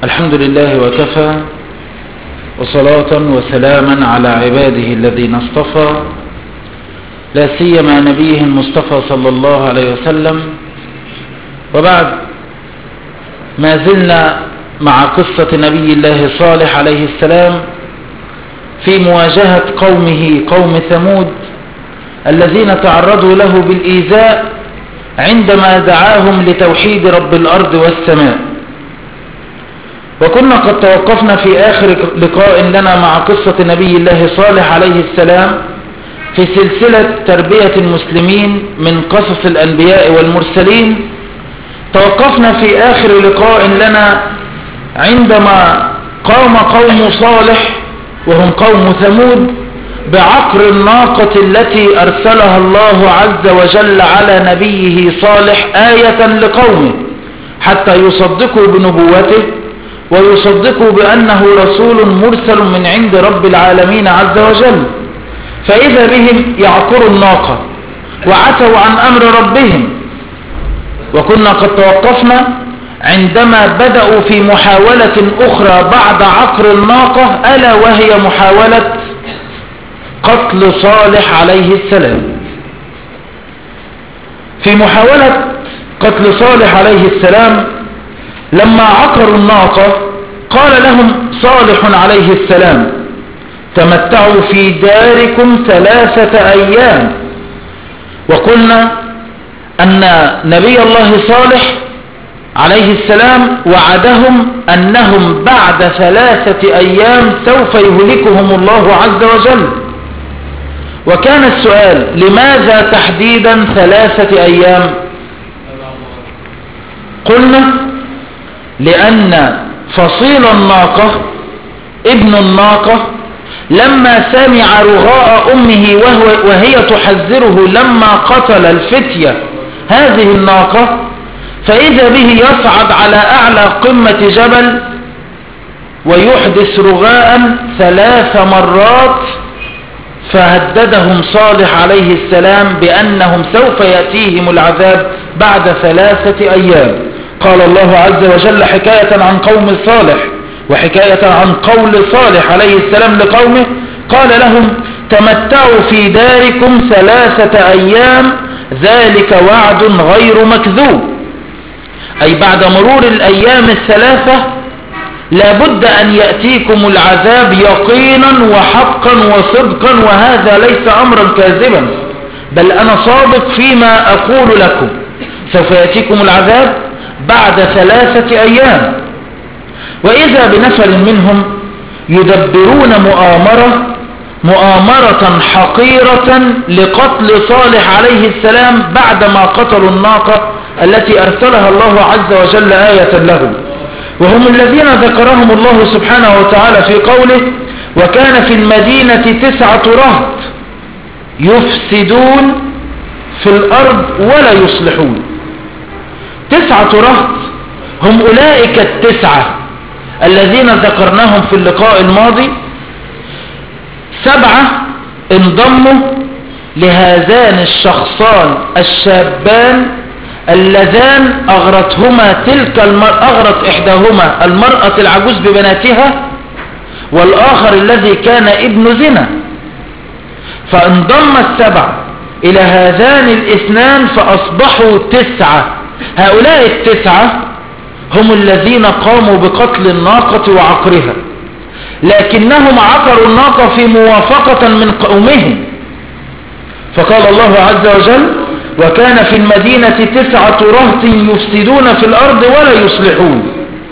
الحمد لله وكفى وصلاة وسلاما على عباده الذين اصطفى لا سيما نبيه المصطفى صلى الله عليه وسلم وبعد ما زلنا مع قصة نبي الله صالح عليه السلام في مواجهة قومه قوم ثمود الذين تعرضوا له بالإيذاء عندما دعاهم لتوحيد رب الأرض والسماء وكنا قد توقفنا في آخر لقاء لنا مع قصة نبي الله صالح عليه السلام في سلسلة تربية المسلمين من قصص الأنبياء والمرسلين توقفنا في آخر لقاء لنا عندما قام قوم صالح وهم قوم ثمود بعقر الناقة التي أرسلها الله عز وجل على نبيه صالح آية لقومه حتى يصدقوا بنبوته ويصدقوا بأنه رسول مرسل من عند رب العالمين عز وجل فإذا بهم يعقروا الناقة وعتوا عن أمر ربهم وكنا قد توقفنا عندما بدأوا في محاولة أخرى بعد عقر الناقة ألا وهي محاولة قتل صالح عليه السلام في محاولة قتل صالح عليه السلام لما عقروا الناقة قال لهم صالح عليه السلام تمتعوا في داركم ثلاثة أيام وقلنا أن نبي الله صالح عليه السلام وعدهم أنهم بعد ثلاثة أيام سوف يهلكهم الله عز وجل وكان السؤال لماذا تحديدا ثلاثة أيام قلنا لأن فصيل الناقة ابن الناقة لما سمع رغاء أمه وهو وهي تحذره لما قتل الفتية هذه الناقة فإذا به يصعد على أعلى قمة جبل ويحدث رغاء ثلاث مرات فهددهم صالح عليه السلام بأنهم سوف يأتيهم العذاب بعد ثلاثة أيام قال الله عز وجل حكاية عن قوم صالح وحكاية عن قول صالح عليه السلام لقومه قال لهم تمتعوا في داركم ثلاثة أيام ذلك وعد غير مكذوب أي بعد مرور الأيام الثلاثة لابد أن يأتيكم العذاب يقينا وحقا وصدقا وهذا ليس أمرا كاذبا بل أنا صادق فيما أقول لكم سوف يأتيكم العذاب بعد ثلاثة أيام وإذا بنفر منهم يدبرون مؤامرة مؤامرة حقيرة لقتل صالح عليه السلام بعدما قتلوا الناقة التي أرسلها الله عز وجل آية لهم وهم الذين ذكرهم الله سبحانه وتعالى في قوله وكان في المدينة تسعة رهط يفسدون في الأرض ولا يصلحون تسعة رهط هم أولئك التسعة الذين ذكرناهم في اللقاء الماضي سبعة انضموا لهذان الشخصان الشابان اللذان أغرتهما تلك المرأة أغرت إحداهما المرأة العجوز ببناتها والآخر الذي كان ابن زنا فانضم السبع إلى هذان الاثنان فأصبحوا تسعة هؤلاء التسعة هم الذين قاموا بقتل الناقة وعقرها لكنهم عقروا الناقة في موافقة من قومهم فقال الله عز وجل وكان في المدينة تسعة رهط يفسدون في الأرض ولا يصلحون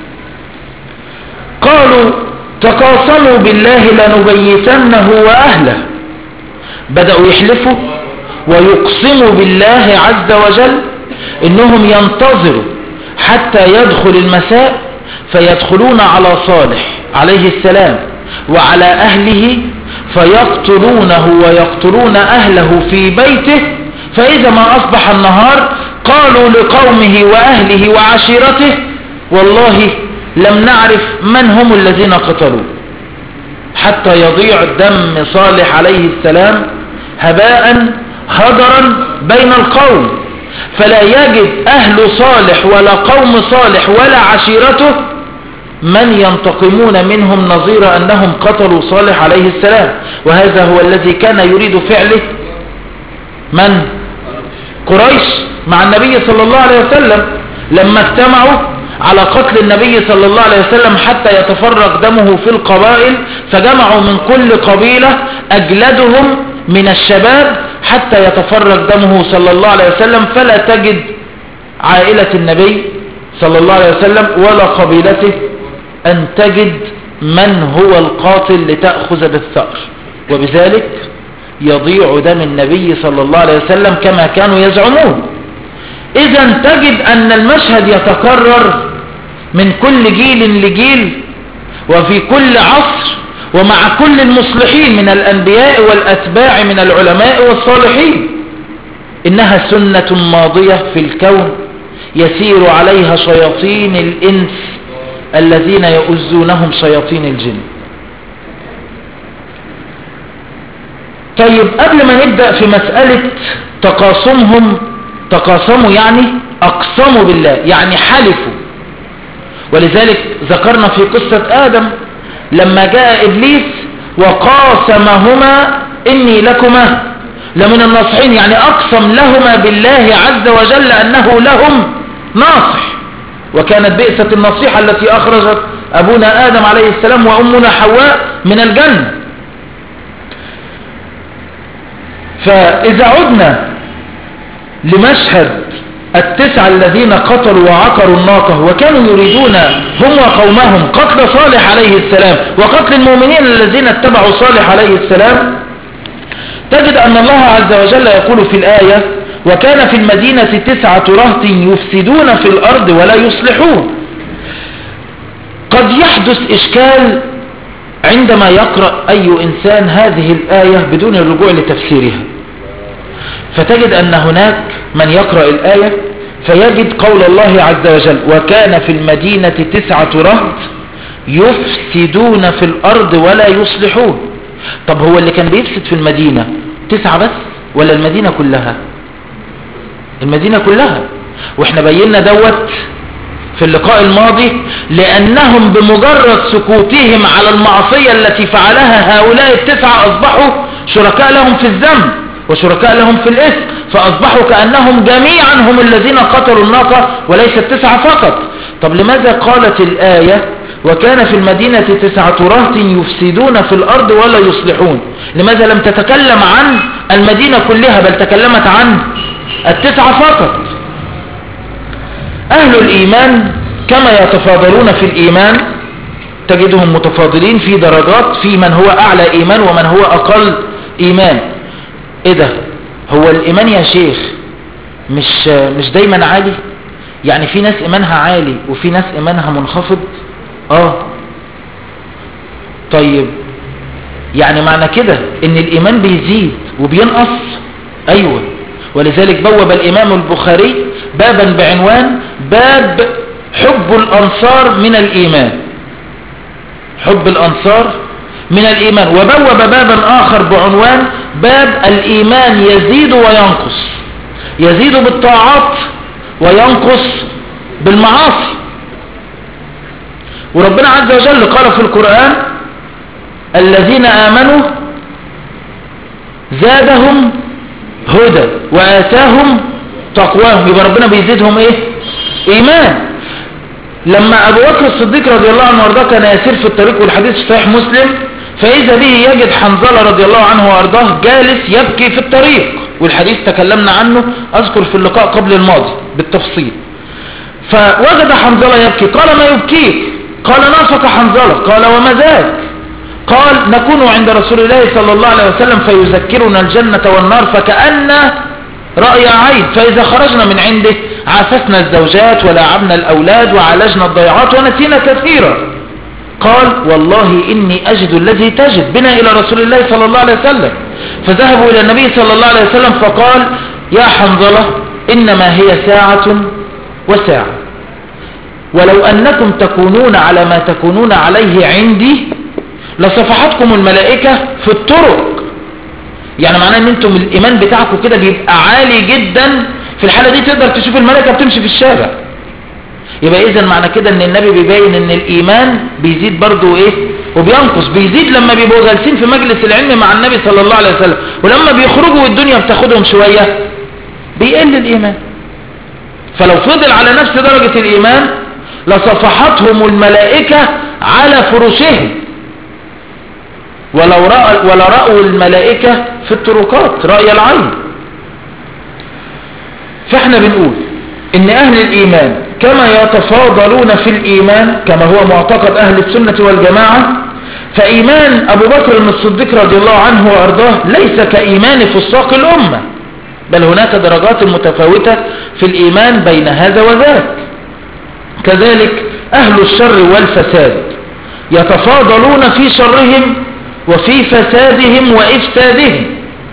قالوا تقاسموا بالله لنبيتنه وأهله بدأوا يحلفوا ويقسموا بالله عز وجل إنهم ينتظروا حتى يدخل المساء فيدخلون على صالح عليه السلام وعلى أهله فيقتلونه ويقتلون أهله في بيته فإذا ما أصبح النهار قالوا لقومه وأهله وعشيرته والله لم نعرف من هم الذين قتلوا حتى يضيع دم صالح عليه السلام هباء هدرا بين القوم فلا يجد أهل صالح ولا قوم صالح ولا عشيرته من ينتقمون منهم نظير أنهم قتلوا صالح عليه السلام وهذا هو الذي كان يريد فعله من قريش مع النبي صلى الله عليه وسلم لما اجتمعوا على قتل النبي صلى الله عليه وسلم حتى يتفرق دمه في القبائل فجمعوا من كل قبيلة أجلدهم من الشباب حتى يتفرق دمه صلى الله عليه وسلم فلا تجد عائلة النبي صلى الله عليه وسلم ولا قبيلته أن تجد من هو القاتل لتأخذ بالثأر وبذلك يضيع دم النبي صلى الله عليه وسلم كما كانوا يزعمون إذا تجد أن المشهد يتكرر من كل جيل لجيل وفي كل عصر ومع كل المصلحين من الأنبياء والأتباع من العلماء والصالحين إنها سنة ماضية في الكون يسير عليها شياطين الإنس الذين يؤزونهم شياطين الجن طيب قبل ما نبدأ في مسألة تقاسمهم تقاسموا يعني أقسموا بالله يعني حلفوا ولذلك ذكرنا في قصة آدم لما جاء إبليس وقاسمهما إني لكما لمن الناصحين يعني أقسم لهما بالله عز وجل أنه لهم ناصح وكانت بئسة النصيحة التي أخرجت أبونا آدم عليه السلام وأمنا حواء من الجنة فإذا عدنا لمشهد التسعة الذين قتلوا وعقروا الناقة وكانوا يريدون هم وقومهم قتل صالح عليه السلام وقتل المؤمنين الذين اتبعوا صالح عليه السلام تجد أن الله عز وجل يقول في الآية وكان في المدينة تسعة رهط يفسدون في الأرض ولا يصلحون قد يحدث إشكال عندما يقرأ أي إنسان هذه الآية بدون الرجوع لتفسيرها فتجد أن هناك من يقرأ الآية فيجد قول الله عز وجل وكان في المدينة تسعة رهط يفسدون في الأرض ولا يصلحون طب هو اللي كان بيفسد في المدينة تسعة بس ولا المدينة كلها المدينة كلها واحنا بينا دوت في اللقاء الماضي لأنهم بمجرد سكوتهم على المعصية التي فعلها هؤلاء التسعة أصبحوا شركاء لهم في الذنب وشركاء لهم في الإثم فأصبحوا كأنهم جميعا هم الذين قتلوا الناقة وليس التسعة فقط طب لماذا قالت الآية وكان في المدينة تسعة رهط يفسدون في الأرض ولا يصلحون لماذا لم تتكلم عن المدينة كلها بل تكلمت عن التسعة فقط أهل الإيمان كما يتفاضلون في الإيمان تجدهم متفاضلين في درجات في من هو أعلى إيمان ومن هو أقل إيمان إيه ده هو الإيمان يا شيخ مش, مش دايما عالي يعني في ناس إيمانها عالي وفي ناس إيمانها منخفض آه طيب يعني معنى كده ان الإيمان بيزيد وبينقص أيوة ولذلك بوب الإمام البخاري بابا بعنوان باب حب الأنصار من الإيمان حب الأنصار من الإيمان وبوب بابا آخر بعنوان باب الإيمان يزيد وينقص يزيد بالطاعات وينقص بالمعاصي وربنا عز وجل قال في القرآن الذين آمنوا زادهم هدى وآتاهم تقواهم يبقى ربنا بيزيدهم ايه ايمان لما ابو بكر الصديق رضي الله عنه وارضاه كان يسير في الطريق والحديث في صحيح مسلم فاذا به يجد حنظلة رضي الله عنه وارضاه جالس يبكي في الطريق والحديث تكلمنا عنه اذكر في اللقاء قبل الماضي بالتفصيل فوجد حنظلة يبكي قال ما يبكيك قال نافق حنظلة قال وما ذاك قال نكون عند رسول الله صلى الله عليه وسلم فيذكرنا الجنة والنار فكأن رأي عين فإذا خرجنا من عنده عافسنا الزوجات ولعبنا الأولاد وعالجنا الضيعات ونسينا كثيرا قال والله إني أجد الذي تجد بنا إلى رسول الله صلى الله عليه وسلم فذهبوا إلى النبي صلى الله عليه وسلم فقال يا حنظلة إنما هي ساعة وساعة ولو أنكم تكونون على ما تكونون عليه عندي لصفحتكم الملائكة في الطرق يعني معناه ان انتم الايمان بتاعكم كده بيبقى عالي جدا في الحالة دي تقدر تشوف الملائكة بتمشي في الشارع يبقى اذا معنى كده ان النبي بيبين ان الايمان بيزيد برضو ايه وبينقص بيزيد لما بيبقوا جالسين في مجلس العلم مع النبي صلى الله عليه وسلم ولما بيخرجوا والدنيا بتاخدهم شوية بيقل الايمان فلو فضل على نفس درجة الايمان لصفحتهم الملائكة على فرشهم ولو رأى ولا رأوا الملائكة في الطرقات رأي العين فاحنا بنقول ان اهل الايمان كما يتفاضلون في الايمان كما هو معتقد اهل السنة والجماعة فايمان ابو بكر الصديق رضي الله عنه وارضاه ليس كايمان فساق الامة بل هناك درجات متفاوتة في الايمان بين هذا وذاك كذلك اهل الشر والفساد يتفاضلون في شرهم وفي فسادهم وافسادهم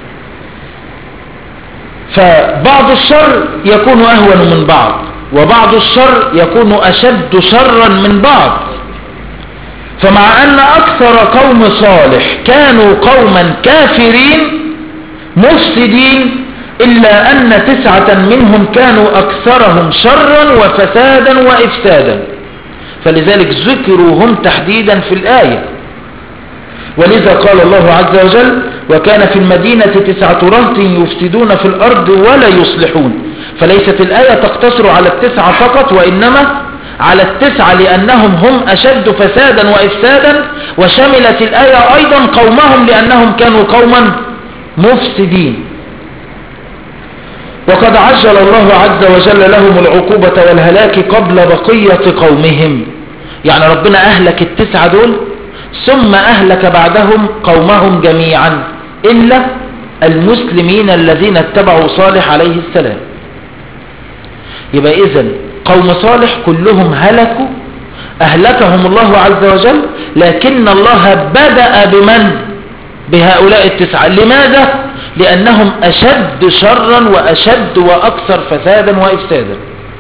فبعض الشر يكون أهون من بعض وبعض الشر يكون أشد شرا من بعض فمع أن أكثر قوم صالح كانوا قوما كافرين مفسدين إلا أن تسعة منهم كانوا أكثرهم شرا وفسادا وإفسادا فلذلك ذكروا هم تحديدا في الآية ولذا قال الله عز وجل وكان في المدينة تسعة رهط يفسدون في الأرض ولا يصلحون فليست الآية تقتصر على التسعة فقط وإنما على التسعة لأنهم هم أشد فسادا وإفسادا وشملت الآية أيضا قومهم لأنهم كانوا قوما مفسدين وقد عجل الله عز وجل لهم العقوبة والهلاك قبل بقية قومهم يعني ربنا أهلك التسعة دول ثم أهلك بعدهم قومهم جميعا إلا المسلمين الذين اتبعوا صالح عليه السلام يبقى إذن قوم صالح كلهم هلكوا أهلكهم الله عز وجل لكن الله بدأ بمن بهؤلاء التسعة لماذا لأنهم أشد شرا وأشد وأكثر فسادا وإفسادا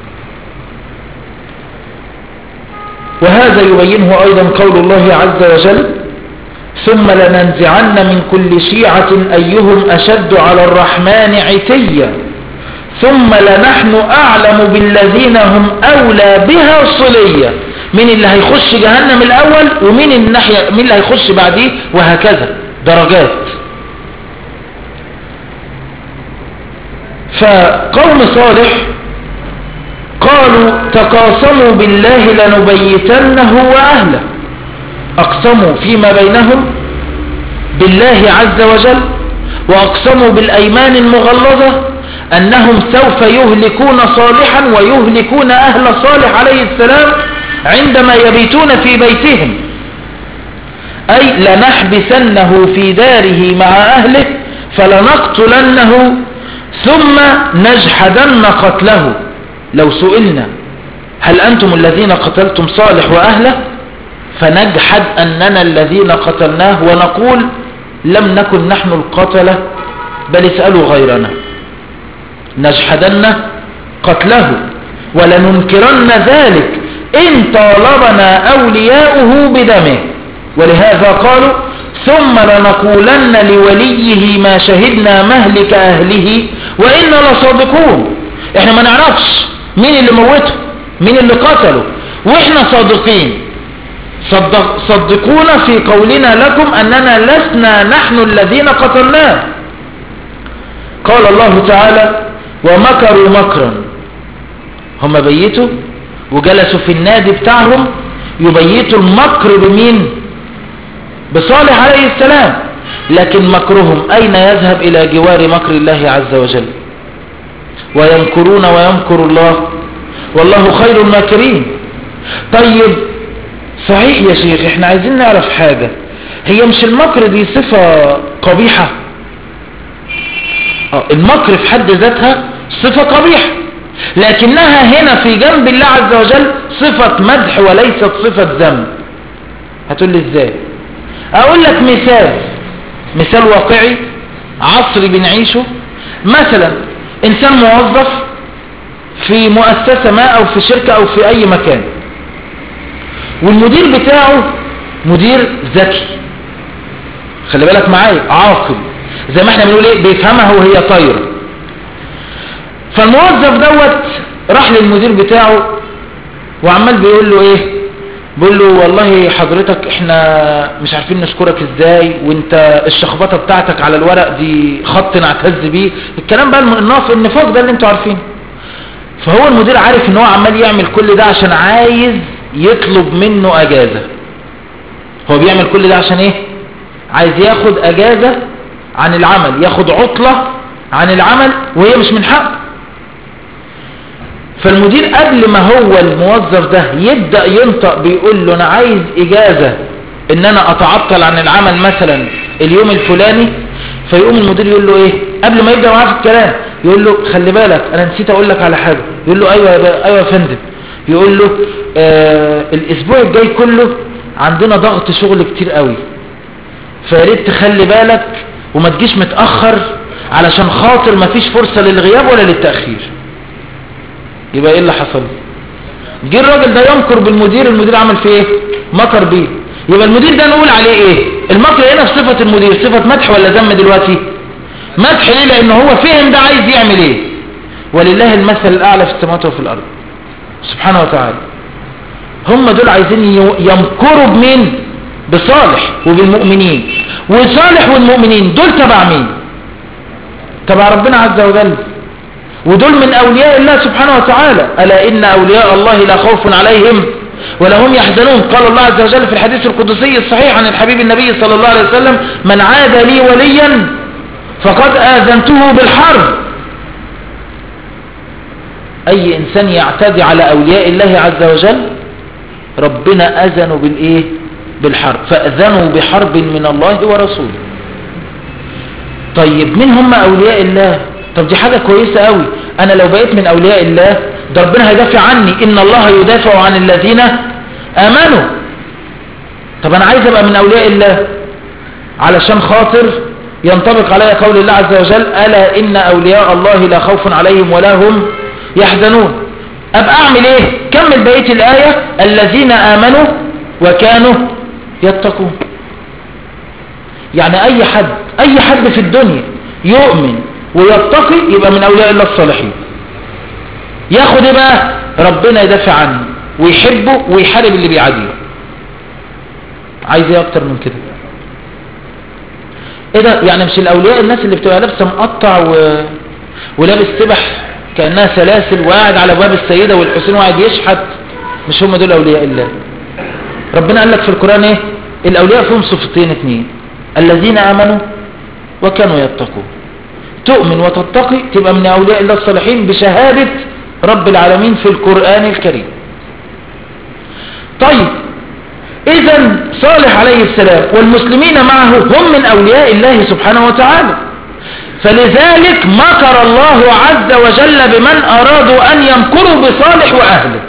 وهذا يبينه أيضا قول الله عز وجل ثم لننزعن من كل شيعة أيهم أشد على الرحمن عتيا ثم لنحن أعلم بالذين هم أولى بها صليا مين اللي هيخش جهنم الأول ومين الناحية مين اللي هيخش بعديه وهكذا درجات فقوم صالح قالوا تقاسموا بالله لنبيتنه وأهله أقسموا فيما بينهم بالله عز وجل وأقسموا بالأيمان المغلظة أنهم سوف يهلكون صالحا ويهلكون أهل صالح عليه السلام عندما يبيتون في بيتهم أي لنحبسنه في داره مع أهله فلنقتلنه ثم نجحدن قتله لو سئلنا هل أنتم الذين قتلتم صالح وأهله فنجحد أننا الذين قتلناه ونقول لم نكن نحن القتلة بل اسألوا غيرنا نجحدن قتله ولننكرن ذلك إن طالبنا أولياؤه بدمه ولهذا قالوا ثم لنقولن لوليه ما شهدنا مهلك أهله وإنا لصادقون احنا ما نعرفش مين اللي موته مين اللي قتله واحنا صادقين صدق صدقونا في قولنا لكم أننا لسنا نحن الذين قتلناه قال الله تعالى ومكروا مكرا هم بيتوا وجلسوا في النادي بتاعهم يبيتوا المكر بمين بصالح عليه السلام لكن مكرهم أين يذهب إلى جوار مكر الله عز وجل ويمكرون ويمكر الله والله خير الماكرين طيب صحيح يا شيخ احنا عايزين نعرف حاجة هي مش المكر دي صفة قبيحة اه المكر في حد ذاتها صفة قبيحة لكنها هنا في جنب الله عز وجل صفة مدح وليست صفة ذنب هتقول لي ازاي اقول لك مثال مثال واقعي عصري بنعيشه مثلا انسان موظف في مؤسسة ما او في شركة او في اي مكان والمدير بتاعه مدير ذكي خلي بالك معايا عاقل زي ما احنا بنقول ايه بيفهمها وهي طايره فالموظف دوت راح للمدير بتاعه وعمال بيقول له ايه بيقول له والله حضرتك احنا مش عارفين نشكرك ازاي وانت الشخبطة بتاعتك على الورق دي خط نعتز بيه الكلام بقى الناف النفاق ده اللي انتوا عارفينه فهو المدير عارف ان هو عمال يعمل كل ده عشان عايز يطلب منه اجازة هو بيعمل كل ده عشان ايه عايز ياخد اجازة عن العمل ياخد عطلة عن العمل وهي مش من حقه فالمدير قبل ما هو الموظف ده يبدأ ينطق بيقول له انا عايز اجازة ان انا اتعطل عن العمل مثلا اليوم الفلاني فيقوم المدير يقول له ايه قبل ما يبدأ معاه في الكلام يقول له خلي بالك انا نسيت اقول لك على حاجة يقول له ايوه يا ايوه يا فندم يقول له آه الاسبوع الجاي كله عندنا ضغط شغل كتير قوي فياريت تخلي بالك وما تجيش متأخر علشان خاطر ما فيش فرصة للغياب ولا للتأخير يبقى ايه اللي حصل جه الراجل ده يمكر بالمدير المدير عمل فيه ايه مكر بيه يبقى المدير ده نقول عليه ايه المكر هنا في صفة المدير صفة مدح ولا ذم دلوقتي مدح ليه لان هو فهم ده عايز يعمل ايه ولله المثل الاعلى في السماوات وفي الارض سبحانه وتعالى هم دول عايزين يمكروا بمين بصالح وبالمؤمنين وصالح والمؤمنين دول تبع مين تبع ربنا عز وجل ودول من أولياء الله سبحانه وتعالى ألا إن أولياء الله لا خوف عليهم ولا هم يحزنون قال الله عز وجل في الحديث القدسي الصحيح عن الحبيب النبي صلى الله عليه وسلم من عاد لي وليا فقد آذنته بالحرب أي إنسان يعتدي على أولياء الله عز وجل ربنا أذنوا بالإيه بالحرب فأذنوا بحرب من الله ورسوله طيب من هم أولياء الله طب دي حاجة كويسة قوي انا لو بقيت من اولياء الله ده ربنا هيدافع عني ان الله يدافع عن الذين امنوا طب انا عايز ابقى من اولياء الله علشان خاطر ينطبق علي قول الله عز وجل الا ان اولياء الله لا خوف عليهم ولا هم يحزنون ابقى اعمل ايه كمل بقيه الايه الذين امنوا وكانوا يتقون يعني اي حد اي حد في الدنيا يؤمن ويتقي يبقى من أولياء الله الصالحين ياخد ايه بقى ربنا يدافع عنه ويحبه ويحارب اللي بيعاديه عايز ايه اكتر من كده ايه ده يعني مش الاولياء الناس اللي بتبقى لابسه مقطع و... ولابس سبح كانها سلاسل وقاعد على باب السيده والحسين وقاعد يشحت مش هم دول اولياء الله ربنا قال لك في القران ايه الاولياء فيهم صفتين اتنين الذين امنوا وكانوا يتقون تؤمن وتتقي تبقى من أولياء الله الصالحين بشهادة رب العالمين في القرآن الكريم طيب إذا صالح عليه السلام والمسلمين معه هم من أولياء الله سبحانه وتعالى فلذلك مكر الله عز وجل بمن أرادوا أن يمكروا بصالح وأهله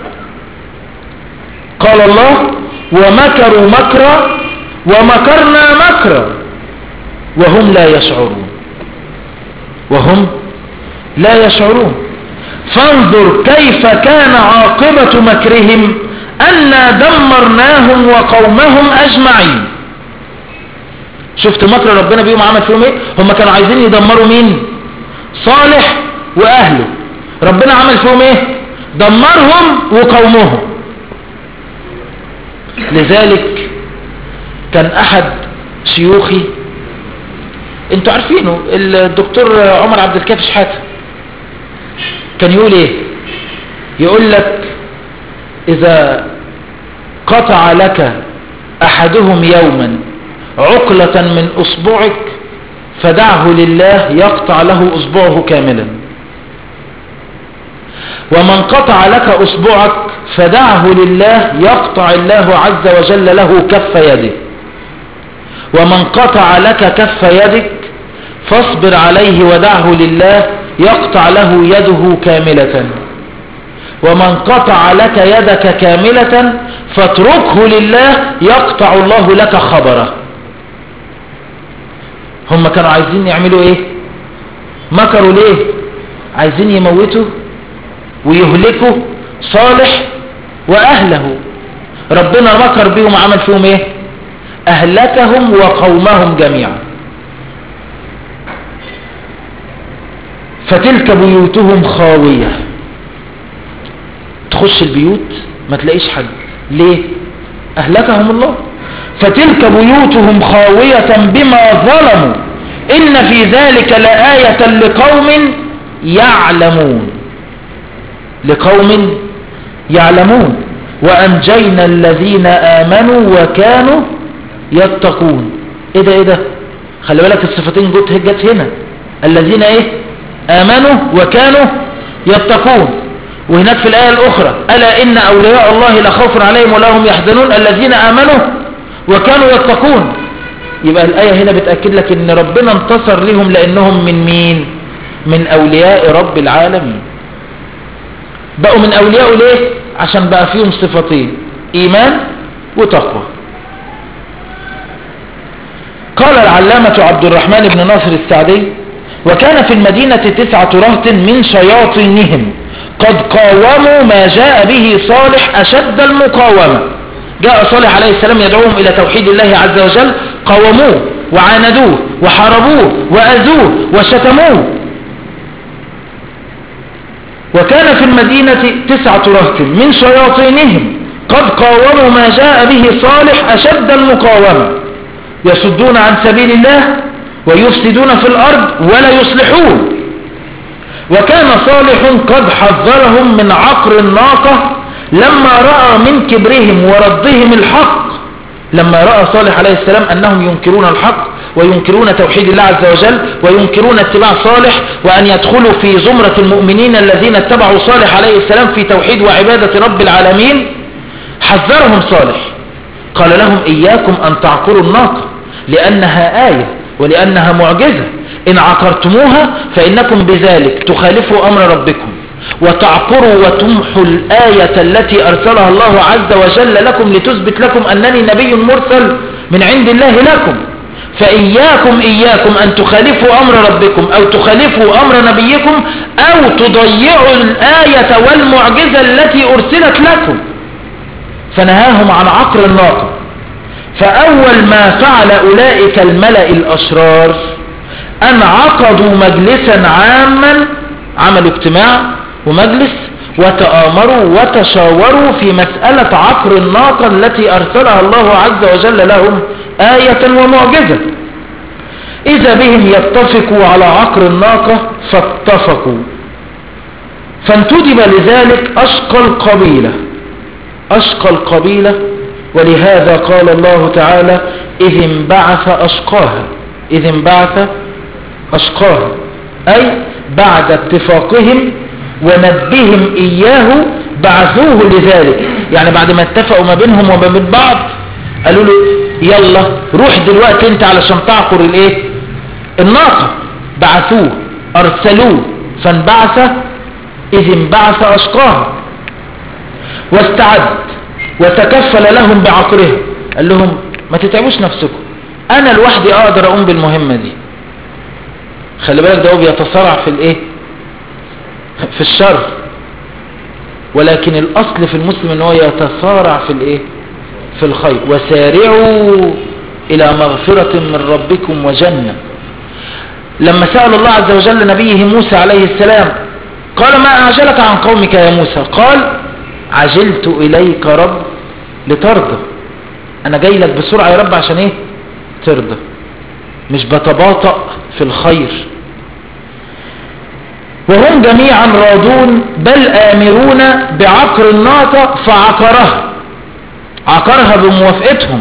قال الله ومكروا مكرا ومكرنا مكرا وهم لا يشعرون وهم لا يشعرون فانظر كيف كان عاقبة مكرهم أنا دمرناهم وقومهم أجمعين شفت مكر ربنا بيهم عمل فيهم ايه هم كانوا عايزين يدمروا مين صالح وأهله ربنا عمل فيهم ايه دمرهم وقومهم لذلك كان أحد شيوخي انتوا عارفينه الدكتور عمر عبد الكافي شحاته كان يقول ايه يقول لك اذا قطع لك احدهم يوما عقلة من اصبعك فدعه لله يقطع له اصبعه كاملا ومن قطع لك اصبعك فدعه لله يقطع الله عز وجل له كف يده ومن قطع لك كف يدك فاصبر عليه ودعه لله يقطع له يده كاملة ومن قطع لك يدك كاملة فاتركه لله يقطع الله لك خبره هم كانوا عايزين يعملوا ايه مكروا ليه عايزين يموتوا ويهلكوا صالح واهله ربنا مكر بيهم عمل فيهم ايه اهلكهم وقومهم جميعا فتلك بيوتهم خاوية تخش البيوت ما تلاقيش حد ليه أهلكهم الله فتلك بيوتهم خاوية بما ظلموا إن في ذلك لآية لقوم يعلمون لقوم يعلمون وأنجينا الذين آمنوا وكانوا يتقون إيه ده إيه ده خلي بالك الصفتين جت جت هنا الذين إيه آمنوا وكانوا يتقون وهناك في الآية الأخرى ألا إن أولياء الله لا خوف عليهم ولا هم يحزنون الذين آمنوا وكانوا يتقون يبقى الآية هنا بتأكد لك إن ربنا انتصر لهم لأنهم من مين من أولياء رب العالمين بقوا من أولياء ليه عشان بقى فيهم صفتين إيمان وتقوى قال العلامة عبد الرحمن بن ناصر السعدي وكان في المدينة تسعة رهط من شياطينهم قد قاوموا ما جاء به صالح أشد المقاومة جاء صالح عليه السلام يدعوهم إلى توحيد الله عز وجل قاوموه وعاندوه وحاربوه وأذوه وشتموه وكان في المدينة تسعة رهط من شياطينهم قد قاوموا ما جاء به صالح أشد المقاومة يصدون عن سبيل الله ويفسدون في الأرض ولا يصلحون وكان صالح قد حذرهم من عقر الناقة لما رأى من كبرهم وردهم الحق لما رأى صالح عليه السلام أنهم ينكرون الحق وينكرون توحيد الله عز وجل وينكرون اتباع صالح وأن يدخلوا في زمرة المؤمنين الذين اتبعوا صالح عليه السلام في توحيد وعبادة رب العالمين حذرهم صالح قال لهم إياكم أن تعقروا الناقة لأنها آية ولأنها معجزة إن عقرتموها فإنكم بذلك تخالفوا أمر ربكم وتعقروا وتمحوا الآية التي أرسلها الله عز وجل لكم لتثبت لكم أنني نبي مرسل من عند الله لكم فإياكم إياكم أن تخالفوا أمر ربكم أو تخالفوا أمر نبيكم أو تضيعوا الآية والمعجزة التي أرسلت لكم فنهاهم عن عقر الناقة فأول ما فعل أولئك الملأ الأشرار أن عقدوا مجلسا عاما عملوا اجتماع ومجلس وتآمروا وتشاوروا في مسألة عقر الناقة التي أرسلها الله عز وجل لهم آية ومعجزة إذا بهم يتفقوا على عقر الناقة فاتفقوا فانتدب لذلك أشقى القبيلة أشقى القبيلة ولهذا قال الله تعالى إذ انبعث أشقاها إذ انبعث أشقاها أي بعد اتفاقهم ونبهم إياه بعثوه لذلك يعني بعد ما اتفقوا ما بينهم وما بين بعض قالوا له يلا روح دلوقتي انت علشان تعقر الايه الناقة بعثوه ارسلوه فانبعث اذ انبعث اشقاها واستعد وتكفل لهم بعقرها قال لهم ما تتعبوش نفسكم انا لوحدي اقدر اقوم بالمهمة دي خلي بالك ده هو بيتصارع في الايه في الشر ولكن الاصل في المسلم ان هو يتصارع في الايه في الخير وسارعوا الى مغفرة من ربكم وجنة لما سأل الله عز وجل نبيه موسى عليه السلام قال ما أعجلك عن قومك يا موسى قال عجلت إليك رب لترضى أنا جاي لك بسرعة يا رب عشان إيه ترضى مش بتباطأ في الخير وهم جميعا راضون بل آمرون بعقر الناقة فعقرها عقرها بموافقتهم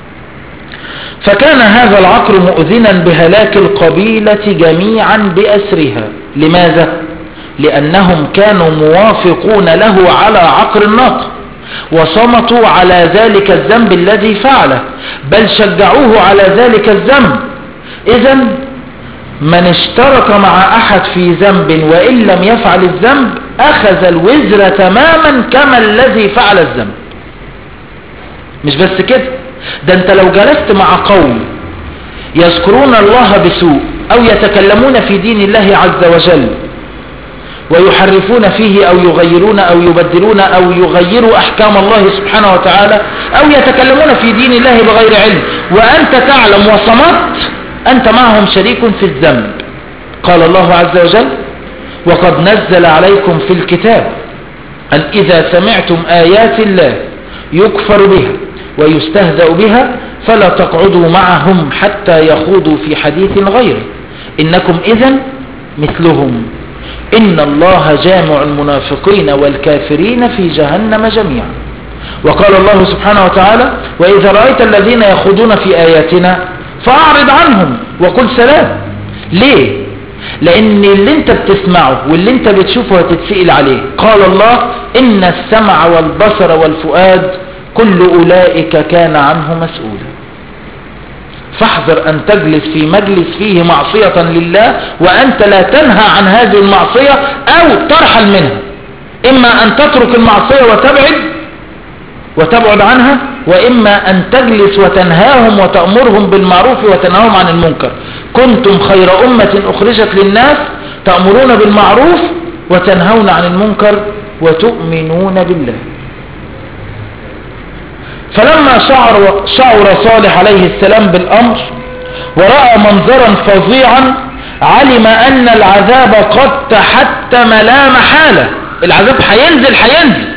فكان هذا العقر مؤذنا بهلاك القبيلة جميعا بأسرها لماذا؟ لأنهم كانوا موافقون له على عقر الناقة وصمتوا على ذلك الذنب الذي فعله بل شجعوه على ذلك الذنب إذا من اشترك مع أحد في ذنب وإن لم يفعل الذنب أخذ الوزر تماما كما الذي فعل الذنب مش بس كده ده انت لو جلست مع قوم يذكرون الله بسوء او يتكلمون في دين الله عز وجل ويحرفون فيه او يغيرون او يبدلون او يغيروا احكام الله سبحانه وتعالى او يتكلمون في دين الله بغير علم وانت تعلم وصمت انت معهم شريك في الذنب قال الله عز وجل وقد نزل عليكم في الكتاب أن إذا سمعتم آيات الله يكفر بها ويستهزأ بها فلا تقعدوا معهم حتى يخوضوا في حديث غيره إنكم إذا مثلهم إن الله جامع المنافقين والكافرين في جهنم جميعا وقال الله سبحانه وتعالى وإذا رأيت الذين يخوضون في آياتنا فأعرض عنهم وقل سلام ليه لأن اللي انت بتسمعه واللي انت بتشوفه هتتسئل عليه قال الله إن السمع والبصر والفؤاد كل أولئك كان عنه مسؤولا فاحذر أن تجلس في مجلس فيه معصية لله وأنت لا تنهى عن هذه المعصية أو ترحل منها إما أن تترك المعصية وتبعد وتبعد عنها وإما أن تجلس وتنهاهم وتأمرهم بالمعروف وتنهاهم عن المنكر كنتم خير أمة أخرجت للناس تأمرون بالمعروف وتنهون عن المنكر وتؤمنون بالله فلما شعر, شعر صالح عليه السلام بالأمر ورأى منظرا فظيعا علم أن العذاب قد تحتم لا محالة العذاب هينزل هينزل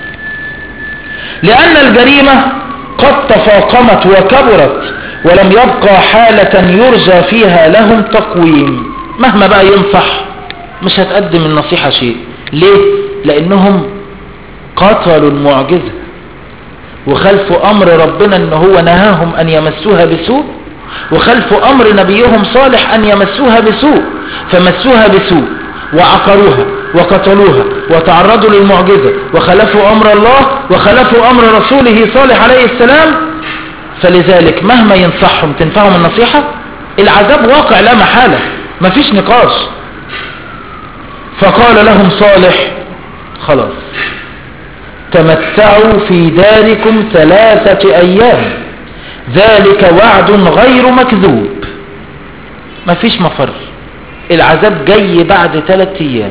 لأن الجريمة قد تفاقمت وكبرت ولم يبقى حالة يرجى فيها لهم تقويم مهما بقى ينصح مش هتقدم النصيحة شيء ليه؟ لأنهم قتلوا المعجزة وخلفوا أمر ربنا أن هو نهاهم أن يمسوها بسوء وخلفوا أمر نبيهم صالح أن يمسوها بسوء فمسوها بسوء وعقروها وقتلوها وتعرضوا للمعجزة وخلفوا أمر الله وخلفوا أمر رسوله صالح عليه السلام فلذلك مهما ينصحهم تنفعهم النصيحة العذاب واقع لا محالة مفيش نقاش فقال لهم صالح خلاص تمتعوا في داركم ثلاثة أيام ذلك وعد غير مكذوب مفيش مفر العذاب جاي بعد ثلاثة أيام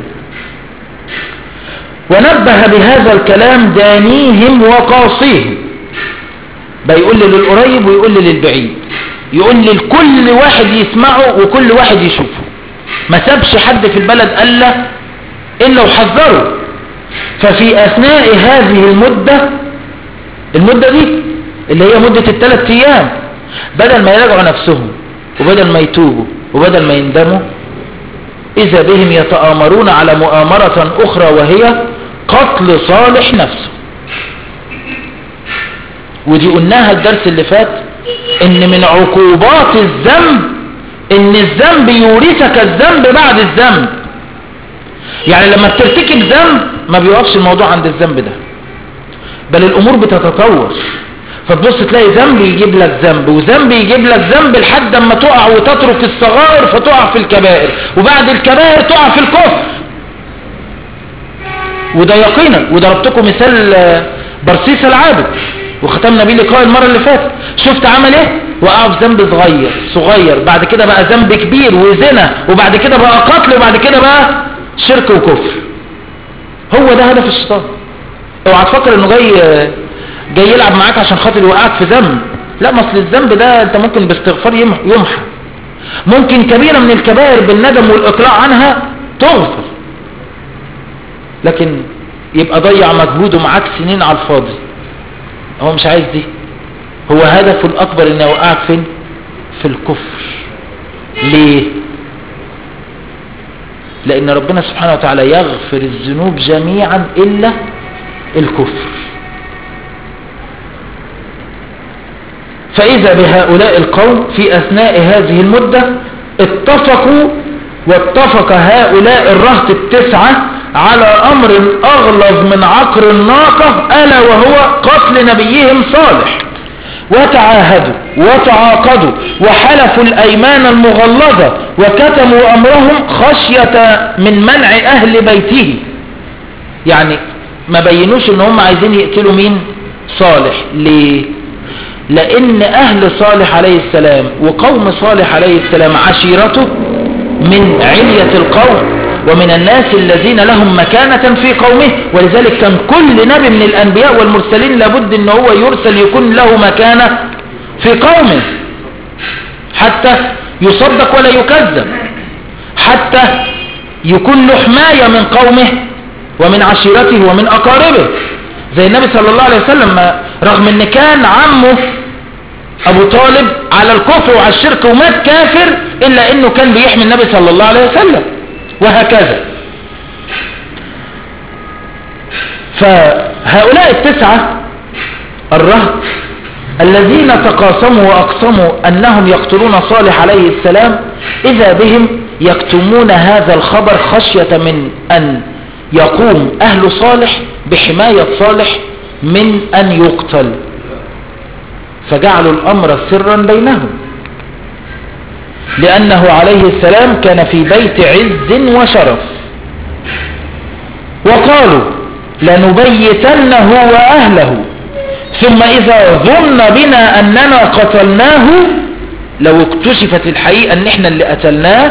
ونبه بهذا الكلام دانيهم وقاصيهم بيقول لي للقريب ويقول لي للبعيد يقول لي لكل واحد يسمعه وكل واحد يشوفه ما سابش حد في البلد الا الا وحذره ففي اثناء هذه المدة المدة دي اللي هي مدة الثلاث ايام بدل ما يراجعوا نفسهم وبدل ما يتوبوا وبدل ما يندموا اذا بهم يتآمرون على مؤامرة اخرى وهي قتل صالح نفسه ودي قلناها الدرس اللي فات ان من عقوبات الذنب ان الذنب يورثك الذنب بعد الذنب يعني لما بترتكب ذنب ما بيوقفش الموضوع عند الذنب ده بل الامور بتتطور فتبص تلاقي ذنب يجيب لك ذنب وذنب يجيب لك ذنب لحد اما تقع وتترك الصغائر فتقع في الكبائر وبعد الكبائر تقع في الكفر وده يقينا وضربتكم مثال برسيس العابد وختمنا بيه لقاء المرة اللي فاتت شفت عمل ايه وقع في ذنب صغير صغير بعد كده بقى ذنب كبير وزنا وبعد كده بقى قتل وبعد كده بقى شرك وكفر هو ده هدف الشيطان اوعى تفكر انه جاي جاي يلعب معاك عشان خاطر يوقعك في ذنب لا ما اصل الذنب ده انت ممكن باستغفار يمحى ممكن كبيرة من الكبائر بالندم والاقلاع عنها تغفر لكن يبقى ضيع مجهوده معاك سنين على الفاضي هو مش عايز دي هو هدفه الأكبر انه يوقعك فين في الكفر ليه لأن ربنا سبحانه وتعالى يغفر الذنوب جميعا إلا الكفر فإذا بهؤلاء القوم في أثناء هذه المدة اتفقوا واتفق هؤلاء الرهط التسعة على أمر أغلظ من عقر الناقة ألا وهو قتل نبيهم صالح وتعاهدوا وتعاقدوا وحلفوا الأيمان المغلظة وكتموا أمرهم خشية من منع أهل بيته يعني ما بينوش ان هم عايزين يقتلوا مين صالح ليه لان اهل صالح عليه السلام وقوم صالح عليه السلام عشيرته من علية القوم ومن الناس الذين لهم مكانة في قومه ولذلك كان كل نبي من الأنبياء والمرسلين لابد ان هو يرسل يكون له مكانة في قومه حتى يصدق ولا يكذب حتى يكون له حماية من قومه ومن عشيرته ومن أقاربه زي النبي صلى الله عليه وسلم ما- رغم ان كان عمه ابو طالب على الكفر وعلى الشرك ومات كافر الا انه كان بيحمي النبي صلى الله عليه وسلم وهكذا فهؤلاء التسعة الرهط الذين تقاسموا وأقسموا أنهم يقتلون صالح عليه السلام إذا بهم يكتمون هذا الخبر خشية من أن يقوم أهل صالح بحماية صالح من أن يقتل فجعلوا الأمر سرا بينهم لأنه عليه السلام كان في بيت عز وشرف وقالوا لنبيتنه وأهله ثم إذا ظن بنا أننا قتلناه لو اكتشفت الحقيقة أن احنا اللي قتلناه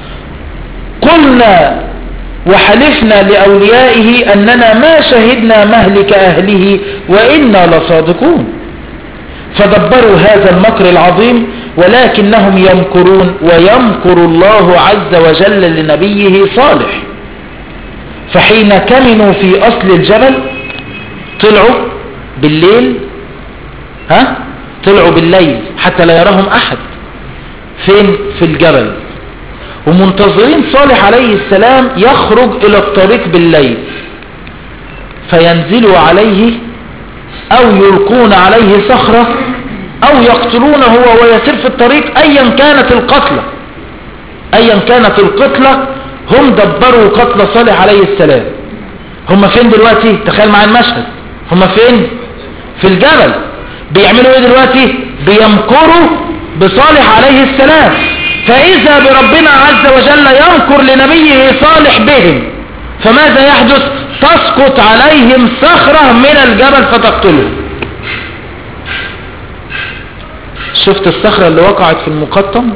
قلنا وحلفنا لأوليائه أننا ما شهدنا مهلك أهله وإنا لصادقون فدبروا هذا المكر العظيم ولكنهم يمكرون ويمكر الله عز وجل لنبيه صالح فحين كمنوا في أصل الجبل طلعوا بالليل ها طلعوا بالليل حتى لا يراهم أحد فين في الجبل ومنتظرين صالح عليه السلام يخرج إلى الطريق بالليل فينزلوا عليه أو يلقون عليه صخرة أو يقتلونه وهو يسير في الطريق أيا كانت القتلة أيا كانت القتلة هم دبروا قتل صالح عليه السلام هم فين دلوقتي تخيل معايا المشهد هم فين في الجبل بيعملوا ايه دلوقتي بيمكروا بصالح عليه السلام فإذا بربنا عز وجل يمكر لنبيه صالح بهم فماذا يحدث تسقط عليهم صخرة من الجبل فتقتلهم شفت الصخرة اللي وقعت في المقطم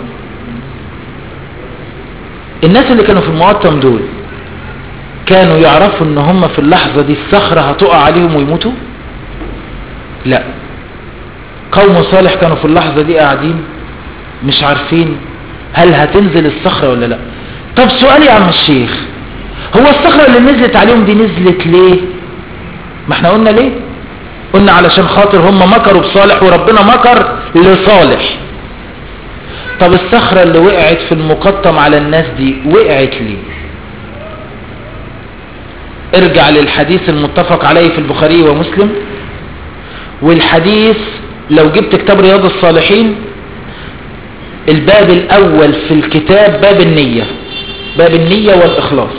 الناس اللي كانوا في المقطم دول كانوا يعرفوا ان هم في اللحظة دي الصخرة هتقع عليهم ويموتوا لا قوم صالح كانوا في اللحظة دي قاعدين مش عارفين هل هتنزل الصخرة ولا لا طب سؤال يا عم الشيخ هو الصخرة اللي نزلت عليهم دي نزلت ليه ما احنا قلنا ليه قلنا علشان خاطر هم مكروا بصالح وربنا مكر لصالح طب الصخرة اللي وقعت في المقطم على الناس دي وقعت ليه ارجع للحديث المتفق عليه في البخاري ومسلم والحديث لو جبت كتاب رياض الصالحين الباب الاول في الكتاب باب النية باب النية والاخلاص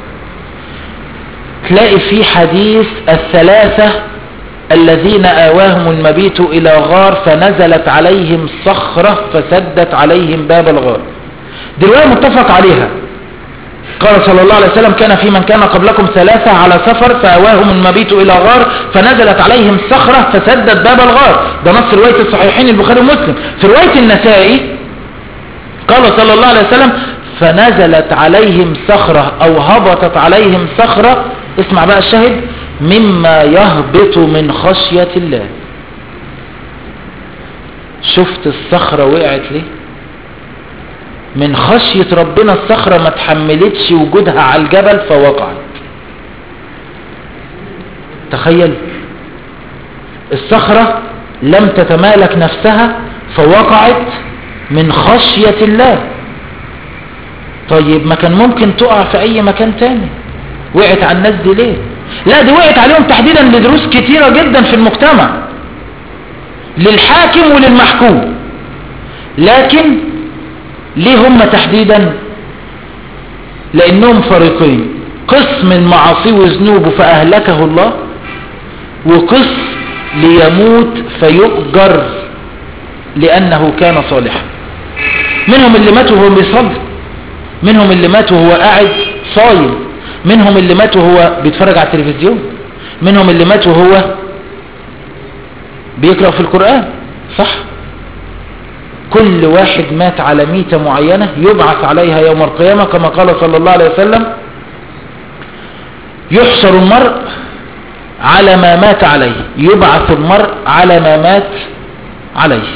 تلاقي في حديث الثلاثة الذين آواهم المبيت إلى غار فنزلت عليهم صخرة فسدت عليهم باب الغار دي رواية متفق عليها قال صلى الله عليه وسلم كان في من كان قبلكم ثلاثة على سفر فأواهم المبيت إلى غار فنزلت عليهم صخرة فسدت باب الغار ده نص رواية الصحيحين البخاري ومسلم في رواية النسائي قال صلى الله عليه وسلم فنزلت عليهم صخرة أو هبطت عليهم صخرة اسمع بقى الشاهد مما يهبط من خشية الله شفت الصخرة وقعت ليه من خشية ربنا الصخرة ما تحملتش وجودها على الجبل فوقعت تخيل الصخرة لم تتمالك نفسها فوقعت من خشية الله طيب ما كان ممكن تقع في اي مكان تاني وقعت على الناس دي ليه لا دي وقعت عليهم تحديدا لدروس كتيرة جدا في المجتمع للحاكم وللمحكوم لكن ليه هم تحديدا لانهم فريقين قسم المعاصي وذنوبه فاهلكه الله وقسم ليموت فيؤجر لانه كان صالحا منهم اللي مات وهو بيصلي منهم اللي مات وهو قاعد صايم منهم اللي مات وهو بيتفرج على التلفزيون منهم اللي مات وهو بيقرأ في القرآن صح كل واحد مات على ميتة معينة يبعث عليها يوم القيامة كما قال صلى الله عليه وسلم يحشر المرء على ما مات عليه يبعث المرء على ما مات عليه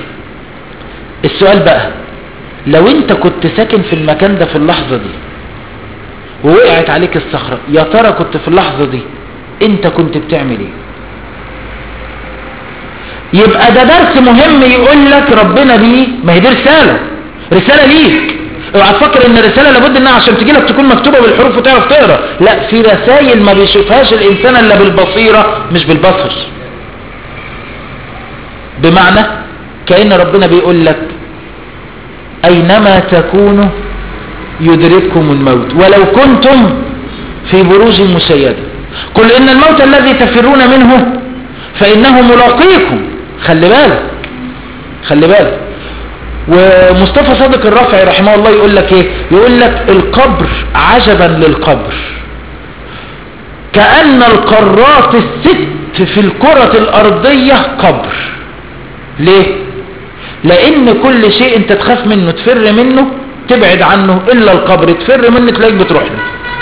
السؤال بقى لو انت كنت ساكن في المكان ده في اللحظة دي ووقعت عليك الصخرة يا ترى كنت في اللحظة دي انت كنت بتعمل ايه يبقى ده درس مهم يقول لك ربنا دي ما هي دي رسالة رسالة ليك اوعى تفكر ان الرسالة لابد انها عشان تجي لك تكون مكتوبة بالحروف وتعرف تقرا لا في رسائل ما بيشوفهاش الانسان الا بالبصيرة مش بالبصر بمعنى كأن ربنا بيقول لك اينما تكونوا يدرككم الموت ولو كنتم في بروج مشيدة قل إن الموت الذي تفرون منه فإنه ملاقيكم خلي بالك خلي بالك ومصطفى صادق الرافعي رحمه الله يقول لك ايه يقول لك القبر عجبا للقبر كأن القارات الست في الكرة الأرضية قبر ليه لأن كل شيء انت تخاف منه تفر منه تبعد عنه إلا القبر تفر منه تلاقيك بتروح له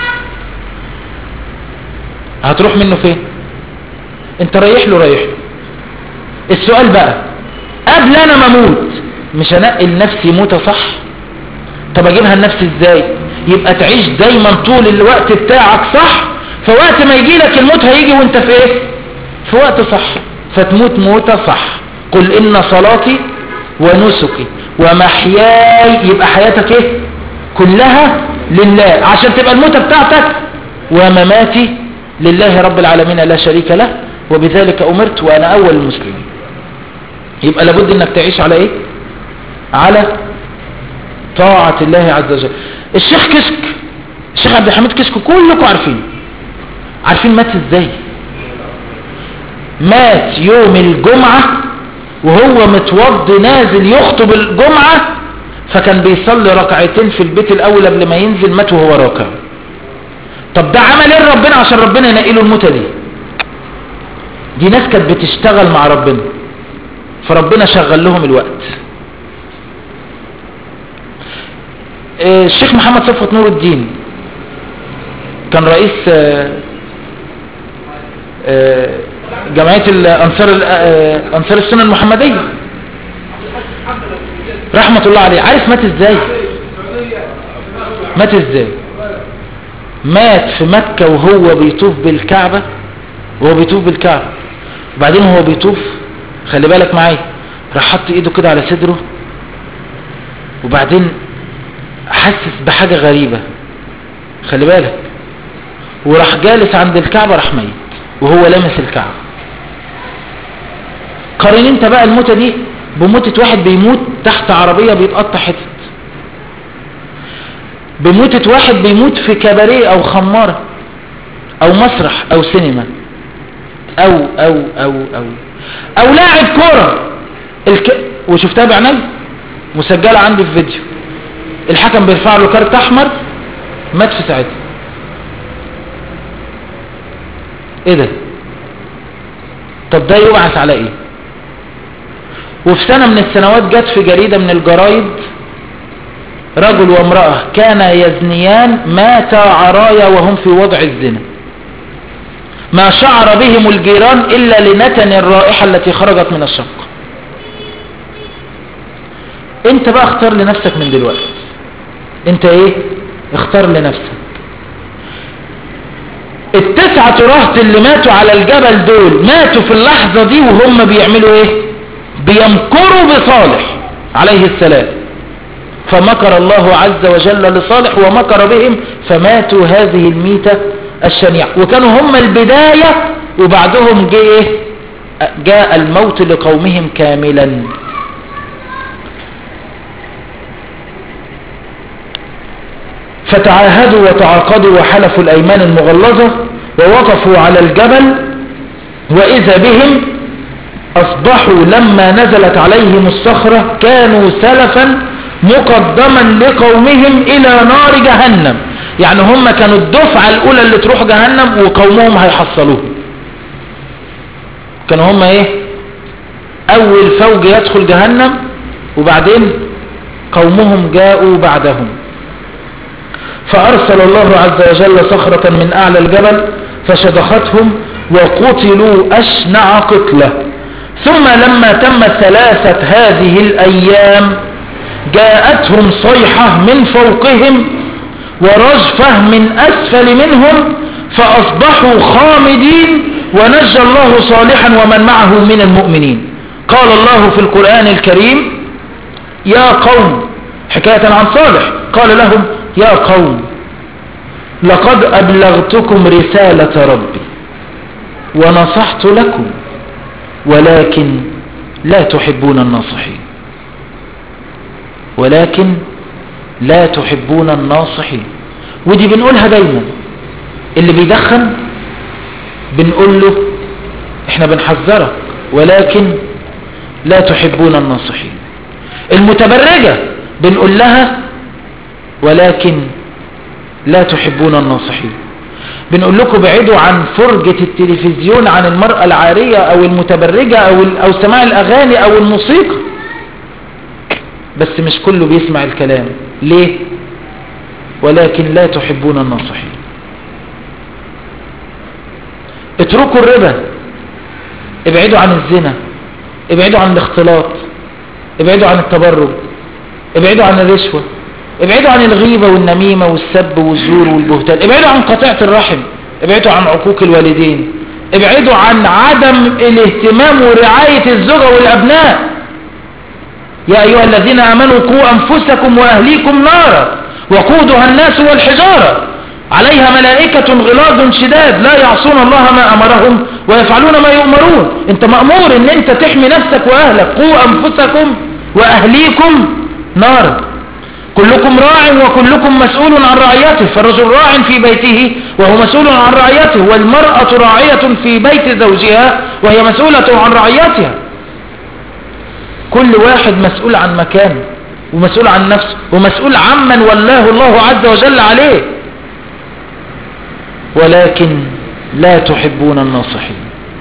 هتروح منه فين انت رايح له رايح له السؤال بقى قبل انا ما اموت مش انقل نفسي موتة صح طب اجيبها لنفسي ازاي يبقى تعيش دايما طول الوقت بتاعك صح فوقت ما يجي لك الموت هيجي وانت في ايه في وقت صح فتموت موتة صح قل ان صلاتي ونسكي ومحياي يبقى حياتك ايه كلها لله عشان تبقى الموتة بتاعتك ومماتي لله رب العالمين لا شريك له وبذلك أمرت وأنا أول المسلمين يبقى لابد أنك تعيش على إيه على طاعة الله عز وجل الشيخ كسك الشيخ عبد الحميد كسك كلكم عارفين عارفين مات ازاي مات يوم الجمعة وهو متوضي نازل يخطب الجمعة فكان بيصلي ركعتين في البيت الاول قبل ما ينزل مات وهو راكع طب ده عمل ايه ربنا عشان ربنا ينقله الموتة دي دي ناس كانت بتشتغل مع ربنا فربنا شغل لهم الوقت الشيخ محمد صفوت نور الدين كان رئيس جمعية الأنصار أنصار السنة المحمدية رحمة الله عليه عارف مات ازاي مات ازاي مات في مكة وهو بيطوف بالكعبة وهو بيطوف بالكعبة وبعدين هو بيطوف خلي بالك معايا راح حط ايده كده على صدره وبعدين حسس بحاجة غريبة خلي بالك وراح جالس عند الكعبة راح ميت وهو لامس الكعبة قارن انت بقى الموتة دي بموتة واحد بيموت تحت عربية بيتقطع حتت بموتة واحد بيموت في كباريه او خمارة او مسرح او سينما او او او او او لاعب كورة الك... وشفتها بعناي مسجلة عندي في فيديو الحكم بيرفع له كارت احمر مات في ساعتها ايه ده طب ده يبعث على ايه وفي سنة من السنوات جت في جريدة من الجرايد رجل وامرأة كانا يزنيان ماتا عرايا وهم في وضع الزنا ما شعر بهم الجيران إلا لنتن الرائحة التي خرجت من الشقة انت بقى اختار لنفسك من دلوقتي انت ايه اختار لنفسك التسعة رهط اللي ماتوا على الجبل دول ماتوا في اللحظة دي وهم بيعملوا ايه بيمكروا بصالح عليه السلام فمكر الله عز وجل لصالح ومكر بهم فماتوا هذه الميتة الشنيعة وكانوا هم البداية وبعدهم جاء إيه؟ جاء الموت لقومهم كاملا فتعاهدوا وتعاقدوا وحلفوا الأيمان المغلظة ووقفوا على الجبل وإذا بهم أصبحوا لما نزلت عليهم الصخرة كانوا سلفا مقدما لقومهم إلى نار جهنم يعني هم كانوا الدفعة الأولى اللي تروح جهنم وقومهم هيحصلوه كانوا هم ايه أول فوج يدخل جهنم وبعدين قومهم جاءوا بعدهم فأرسل الله عز وجل صخرة من أعلى الجبل فشدختهم وقتلوا أشنع قتله ثم لما تم ثلاثة هذه الأيام جاءتهم صيحة من فوقهم ورجفة من أسفل منهم فأصبحوا خامدين ونجى الله صالحا ومن معه من المؤمنين قال الله في القرآن الكريم يا قوم حكاية عن صالح قال لهم يا قوم لقد أبلغتكم رسالة ربي ونصحت لكم ولكن لا تحبون الناصحين ولكن لا تحبون الناصحين ودي بنقولها دايما اللي بيدخن بنقول له احنا بنحذرك ولكن لا تحبون الناصحين المتبرجة بنقول لها ولكن لا تحبون الناصحين بنقول لكم بعيدوا عن فرجة التلفزيون عن المرأة العارية او المتبرجة او, أو سماع الاغاني او الموسيقى بس مش كله بيسمع الكلام ليه ولكن لا تحبون الناصحين اتركوا الربا ابعدوا عن الزنا ابعدوا عن الاختلاط ابعدوا عن التبرج ابعدوا عن الرشوة ابعدوا عن الغيبة والنميمة والسب والزور والبهتان ابعدوا عن قطيعة الرحم ابعدوا عن عقوق الوالدين ابعدوا عن عدم الاهتمام ورعاية الزوجة والابناء يا ايها الذين امنوا قوا انفسكم واهليكم نارا وقودها الناس والحجارة عليها ملائكة غلاظ شداد لا يعصون الله ما امرهم ويفعلون ما يؤمرون انت مأمور ان انت تحمي نفسك واهلك قوا انفسكم واهليكم نارا كلكم راع وكلكم مسؤول عن رعيته فالرجل راع في بيته وهو مسؤول عن رعيته والمرأة راعية في بيت زوجها وهي مسؤولة عن رعيتها كل واحد مسؤول عن مكانه ومسؤول عن نفسه ومسؤول عمن ولاه الله عز وجل عليه ولكن لا تحبون الناصحين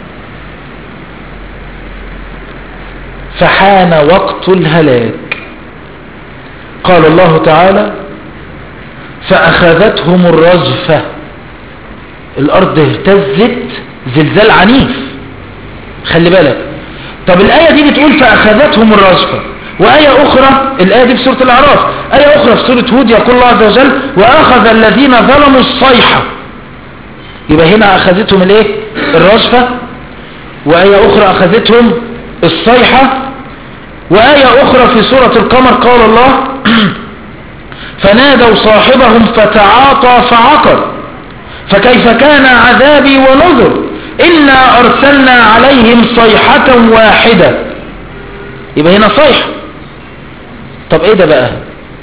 فحان وقت الهلاك قال الله تعالى فأخذتهم الرجفة الأرض اهتزت زلزال عنيف خلي بالك طب الآية دي بتقول فأخذتهم الرجفة وآية أخرى الآية دي في سورة الأعراف آية أخرى في سورة هود يقول الله عز وجل وأخذ الذين ظلموا الصيحة يبقى هنا أخذتهم الايه الرجفة وآية أخرى أخذتهم الصيحة وآية أخرى في سورة القمر قال الله فنادوا صاحبهم فتعاطى فعقر فكيف كان عذابي ونذر إنا أرسلنا عليهم صيحة واحدة يبقى هنا صيحة طب ايه ده بقى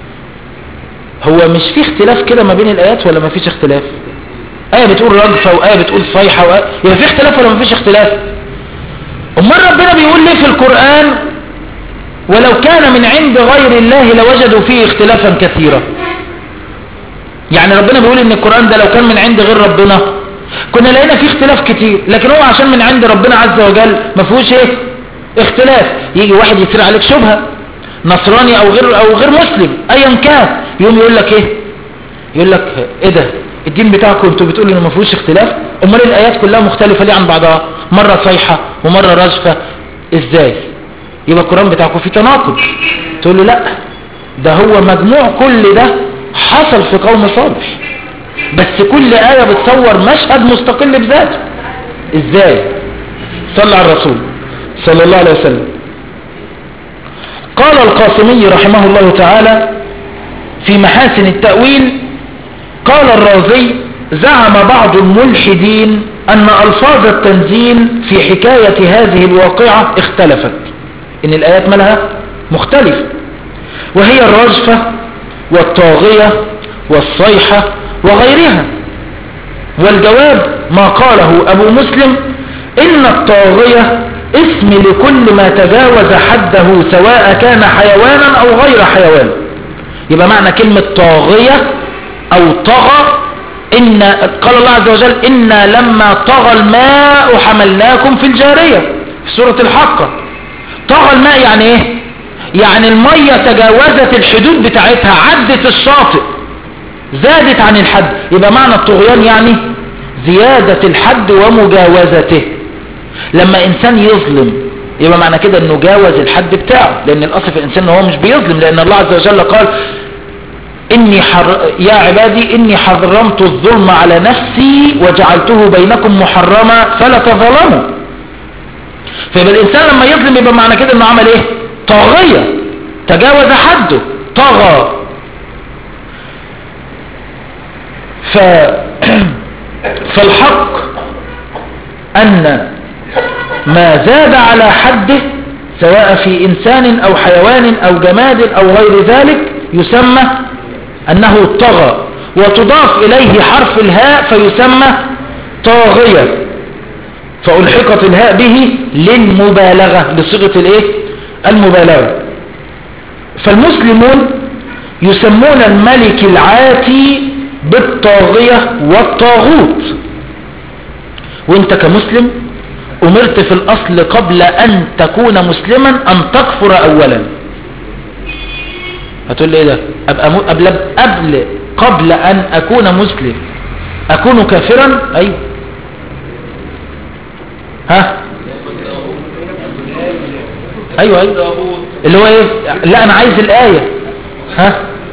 هو مش في اختلاف كده ما بين الآيات ولا ما فيش اختلاف آية بتقول رجفة وآية بتقول صيحة وآية يبقى في اختلاف ولا ما فيش اختلاف امال ربنا بيقول ليه في القرآن ولو كان من عند غير الله لوجدوا فيه اختلافا كثيرا يعني ربنا بيقول ان القرآن ده لو كان من عند غير ربنا كنا لقينا فيه اختلاف كتير لكن هو عشان من عند ربنا عز وجل ما فيهوش ايه اختلاف يجي واحد يصير عليك شبهة نصراني او غير او غير مسلم ايا كان يوم يقول لك ايه يقول لك ايه ده الدين بتاعكم انتوا بتقولوا انه ما فيهوش اختلاف امال الايات كلها مختلفه ليه عن بعضها مره صيحه ومره رجفه ازاي يبقى القران بتاعكم فيه تناقض تقول له لا ده هو مجموع كل ده حصل في قوم صالح بس كل آية بتصور مشهد مستقل بذاته ازاي صلى على الرسول صلى الله عليه وسلم قال القاسمي رحمه الله تعالى في محاسن التأويل قال الرازي زعم بعض الملحدين أن ألفاظ التنزيل في حكاية هذه الواقعة اختلفت إن الآيات مالها مختلفة وهي الرجفة والطاغية والصيحة وغيرها والجواب ما قاله أبو مسلم إن الطاغية اسم لكل ما تجاوز حده سواء كان حيوانا أو غير حيوان يبقى معنى كلمة طاغية أو طغى إن قال الله عز وجل إنا لما طغى الماء حملناكم في الجارية في سورة الحقة طغى الماء يعني إيه يعني المية تجاوزت الحدود بتاعتها عدت الشاطئ زادت عن الحد يبقى معنى الطغيان يعني زيادة الحد ومجاوزته لما إنسان يظلم يبقى معنى كده انه جاوز الحد بتاعه لان الاصل في الانسان ان هو مش بيظلم لان الله عز وجل قال إني حر... يا عبادي إني حرمت الظلم على نفسي وجعلته بينكم محرما فلا تظلموا فيبقى الإنسان لما يظلم يبقى معنى كده إنه عمل إيه طاغية تجاوز حده طغى ف... فالحق أن ما زاد على حده سواء في إنسان أو حيوان أو جماد أو غير ذلك يسمى أنه طغى وتضاف إليه حرف الهاء فيسمى طاغية فألحقت الهاء به للمبالغة لصيغة الايه المبالغة فالمسلمون يسمون الملك العاتي بالطاغية والطاغوت وانت كمسلم امرت في الاصل قبل ان تكون مسلما ان تكفر اولا هتقول لي ايه ده ابقى م... قبل قبل قبل ان اكون مسلم اكون كافرا ايوه ها ايوه ايوه اللي هو ايه لا انا عايز الايه ها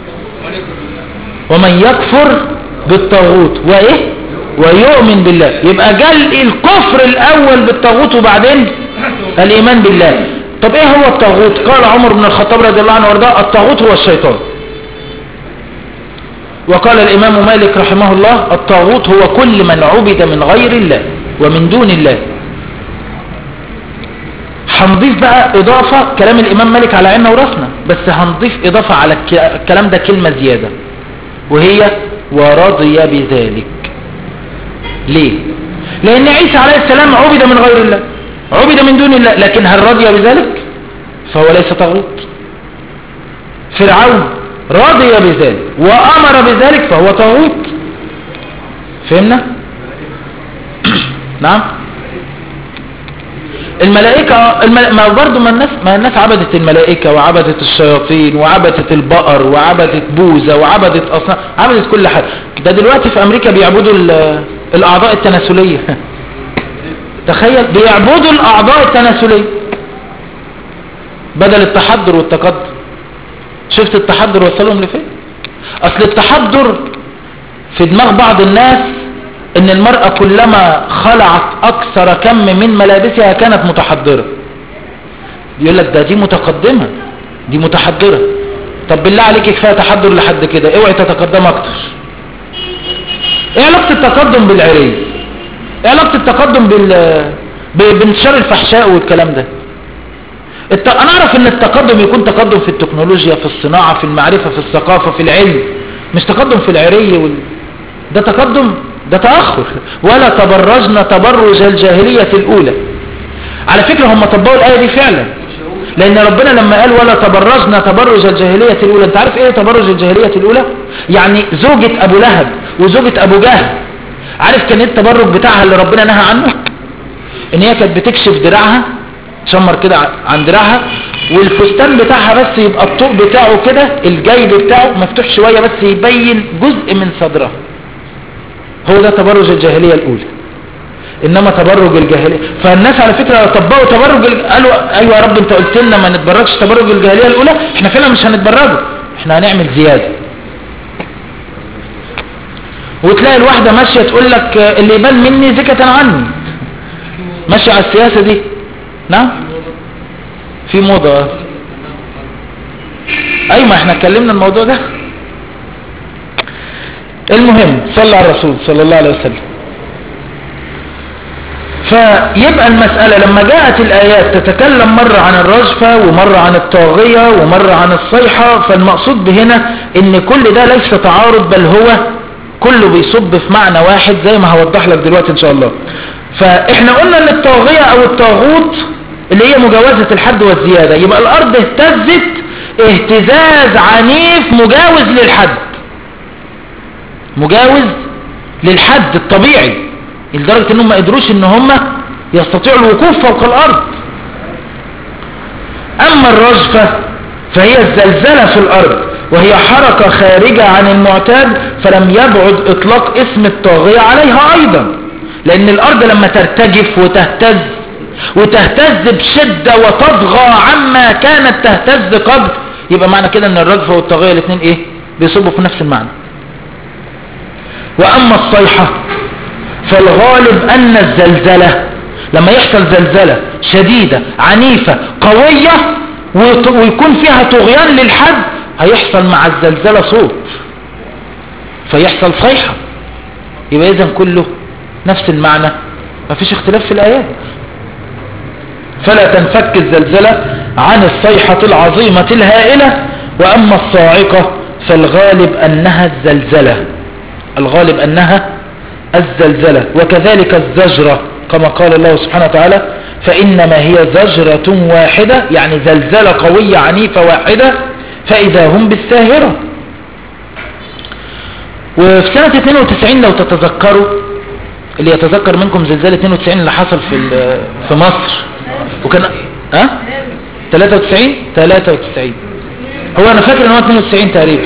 ومن يكفر بالطاغوت وايه ويؤمن بالله يبقى جال الكفر الاول بالطاغوت وبعدين الايمان بالله طب ايه هو الطاغوت قال عمر بن الخطاب رضي الله عنه وارضاه الطاغوت هو الشيطان وقال الامام مالك رحمه الله الطاغوت هو كل من عبد من غير الله ومن دون الله هنضيف بقى اضافة كلام الامام مالك على عيننا وراسنا بس هنضيف اضافة على الكلام ده كلمة زيادة وهي ورضي بذلك ليه لان عيسى عليه السلام عبد من غير الله عبد من دون الله لكن هل رضي بذلك فهو ليس طاغوت فرعون رضي بذلك وامر بذلك فهو طاغوت فهمنا نعم الملائكة المل... ما برضو ما الناس ما الناس عبدت الملائكة وعبدت الشياطين وعبدت البقر وعبدت بوزة وعبدت أصنام عبدت كل حاجة ده دلوقتي في أمريكا بيعبدوا ال... الأعضاء التناسلية تخيل بيعبدوا الأعضاء التناسلية بدل التحضر والتقدم شفت التحضر وصلهم لفين أصل التحضر في دماغ بعض الناس ان المرأة كلما خلعت اكثر كم من ملابسها كانت متحضرة يقول لك ده دي متقدمة دي متحضرة طب بالله عليك كفاية تحضر لحد كده اوعي تتقدم اكتر ايه علاقة التقدم بالعري ايه علاقة التقدم بال بانتشار الفحشاء والكلام ده الت... انا اعرف ان التقدم يكون تقدم في التكنولوجيا في الصناعة في المعرفة في الثقافة في العلم مش تقدم في العري وال... ده تقدم ده تأخر ولا تبرجنا تبرج الجاهلية الأولى على فكرة هم طبقوا الآية دي فعلا لأن ربنا لما قال ولا تبرجنا تبرج الجاهلية الأولى أنت عارف إيه تبرج الجاهلية الأولى يعني زوجة أبو لهب وزوجة أبو جهل عارف كان إيه التبرج بتاعها اللي ربنا نهى عنه إن هي كانت بتكشف دراعها تشمر كده عن دراعها والفستان بتاعها بس يبقى الطوق بتاعه كده الجيب بتاعه مفتوح شوية بس يبين جزء من صدرها هو ده تبرج الجاهلية الأولى إنما تبرج الجاهلية فالناس على فكرة طبقوا تبرج ال... قالوا أيوة يا رب أنت قلت لنا ما نتبرجش تبرج الجاهلية الأولى إحنا فعلا مش هنتبرجه إحنا هنعمل زيادة وتلاقي الواحدة ماشية تقول لك اللي يبان مني زكة عني ماشية على السياسة دي نعم في موضة أي ما احنا اتكلمنا الموضوع ده المهم صلى على الرسول صلى الله عليه وسلم فيبقى المسألة لما جاءت الآيات تتكلم مرة عن الرجفة ومرة عن الطاغية ومرة عن الصيحة فالمقصود بهنا ان كل ده ليس تعارض بل هو كله بيصب في معنى واحد زي ما هوضح لك دلوقتي ان شاء الله فاحنا قلنا ان الطاغية او الطاغوت اللي هي مجاوزة الحد والزيادة يبقى الارض اهتزت اهتزاز عنيف مجاوز للحد مجاوز للحد الطبيعي لدرجة انهم ما قدروش ان هم يستطيعوا الوقوف فوق الارض اما الرجفة فهي الزلزلة في الارض وهي حركة خارجة عن المعتاد فلم يبعد اطلاق اسم الطاغية عليها ايضا لان الارض لما ترتجف وتهتز وتهتز بشدة وتضغى عما كانت تهتز قبل يبقى معنى كده ان الرجفة والطاغية الاثنين ايه بيصبوا في نفس المعنى وأما الصيحة فالغالب أن الزلزلة لما يحصل زلزلة شديدة عنيفة قوية ويكون فيها طغيان للحد هيحصل مع الزلزلة صوت فيحصل صيحة يبقى إذن كله نفس المعنى ما فيش اختلاف في الآيات فلا تنفك الزلزلة عن الصيحة العظيمة الهائلة وأما الصاعقة فالغالب أنها الزلزلة الغالب أنها الزلزلة وكذلك الزجرة كما قال الله سبحانه وتعالى فإنما هي زجرة واحدة يعني زلزلة قوية عنيفة واحدة فإذا هم بالساهرة وفي سنة 92 لو تتذكروا اللي يتذكر منكم زلزال 92 اللي حصل في في مصر وكان ها 93 93 هو انا فاكر ان هو 92 تقريبا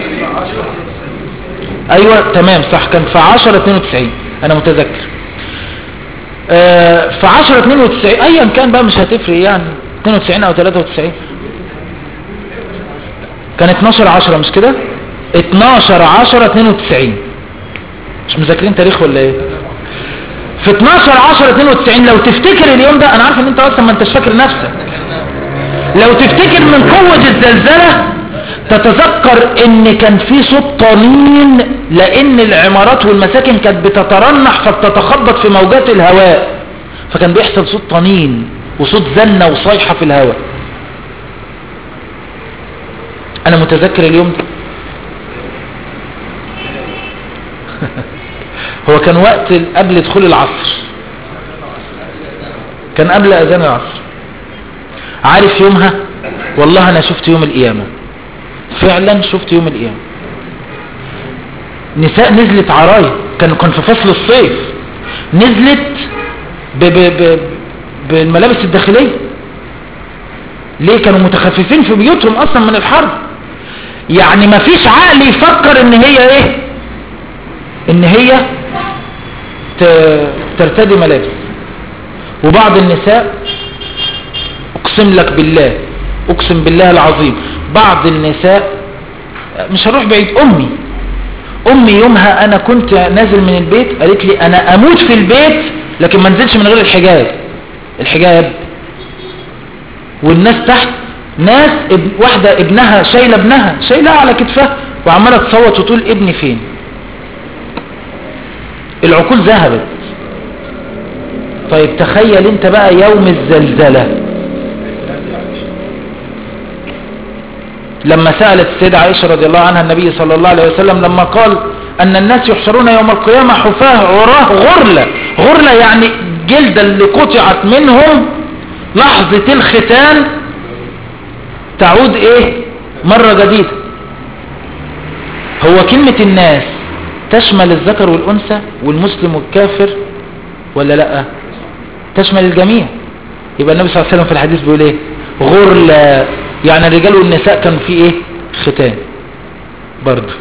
ايوه تمام صح كان في 10 92 انا متذكر آه في 10 92 ايا كان بقى مش هتفرق يعني 92 او 93 كان 12 10 مش كده 12 10 92 مش مذاكرين تاريخ ولا ايه في 12 10 92 لو تفتكر اليوم ده انا عارف ان انت اصلا ما انتش فاكر نفسك لو تفتكر من قوة الزلزلة تتذكر ان كان في صوت طنين لان العمارات والمساكن كانت بتترنح فبتتخبط في موجات الهواء فكان بيحصل صوت طنين وصوت زنة وصيحة في الهواء انا متذكر اليوم ده هو كان وقت قبل دخول العصر كان قبل اذان العصر عارف يومها والله انا شفت يوم القيامة فعلا شفت يوم القيامة نساء نزلت عرايا كان كان في فصل الصيف نزلت ب ب ب بالملابس الداخلية ليه كانوا متخففين في بيوتهم اصلا من الحرب يعني ما فيش عقل يفكر ان هي ايه ان هي ترتدي ملابس وبعض النساء اقسم لك بالله اقسم بالله العظيم بعض النساء مش هروح بعيد امي امي يومها انا كنت نازل من البيت قالت لي انا اموت في البيت لكن ما نزلش من غير الحجاب الحجاب والناس تحت ناس اب... واحدة ابنها شايلة ابنها شايلها على كتفها وعمالة تصوت وتقول ابني فين العقول ذهبت طيب تخيل انت بقى يوم الزلزلة لما سألت السيدة عائشة رضي الله عنها النبي صلى الله عليه وسلم لما قال أن الناس يحشرون يوم القيامة حفاه عراه غرلة غرلة يعني جلد اللي قطعت منهم لحظة الختان تعود ايه مرة جديدة هو كلمة الناس تشمل الذكر والأنثى والمسلم والكافر ولا لا تشمل الجميع يبقى النبي صلى الله عليه وسلم في الحديث بيقول ايه غرلة يعني الرجال والنساء كانوا في ايه ختان برضه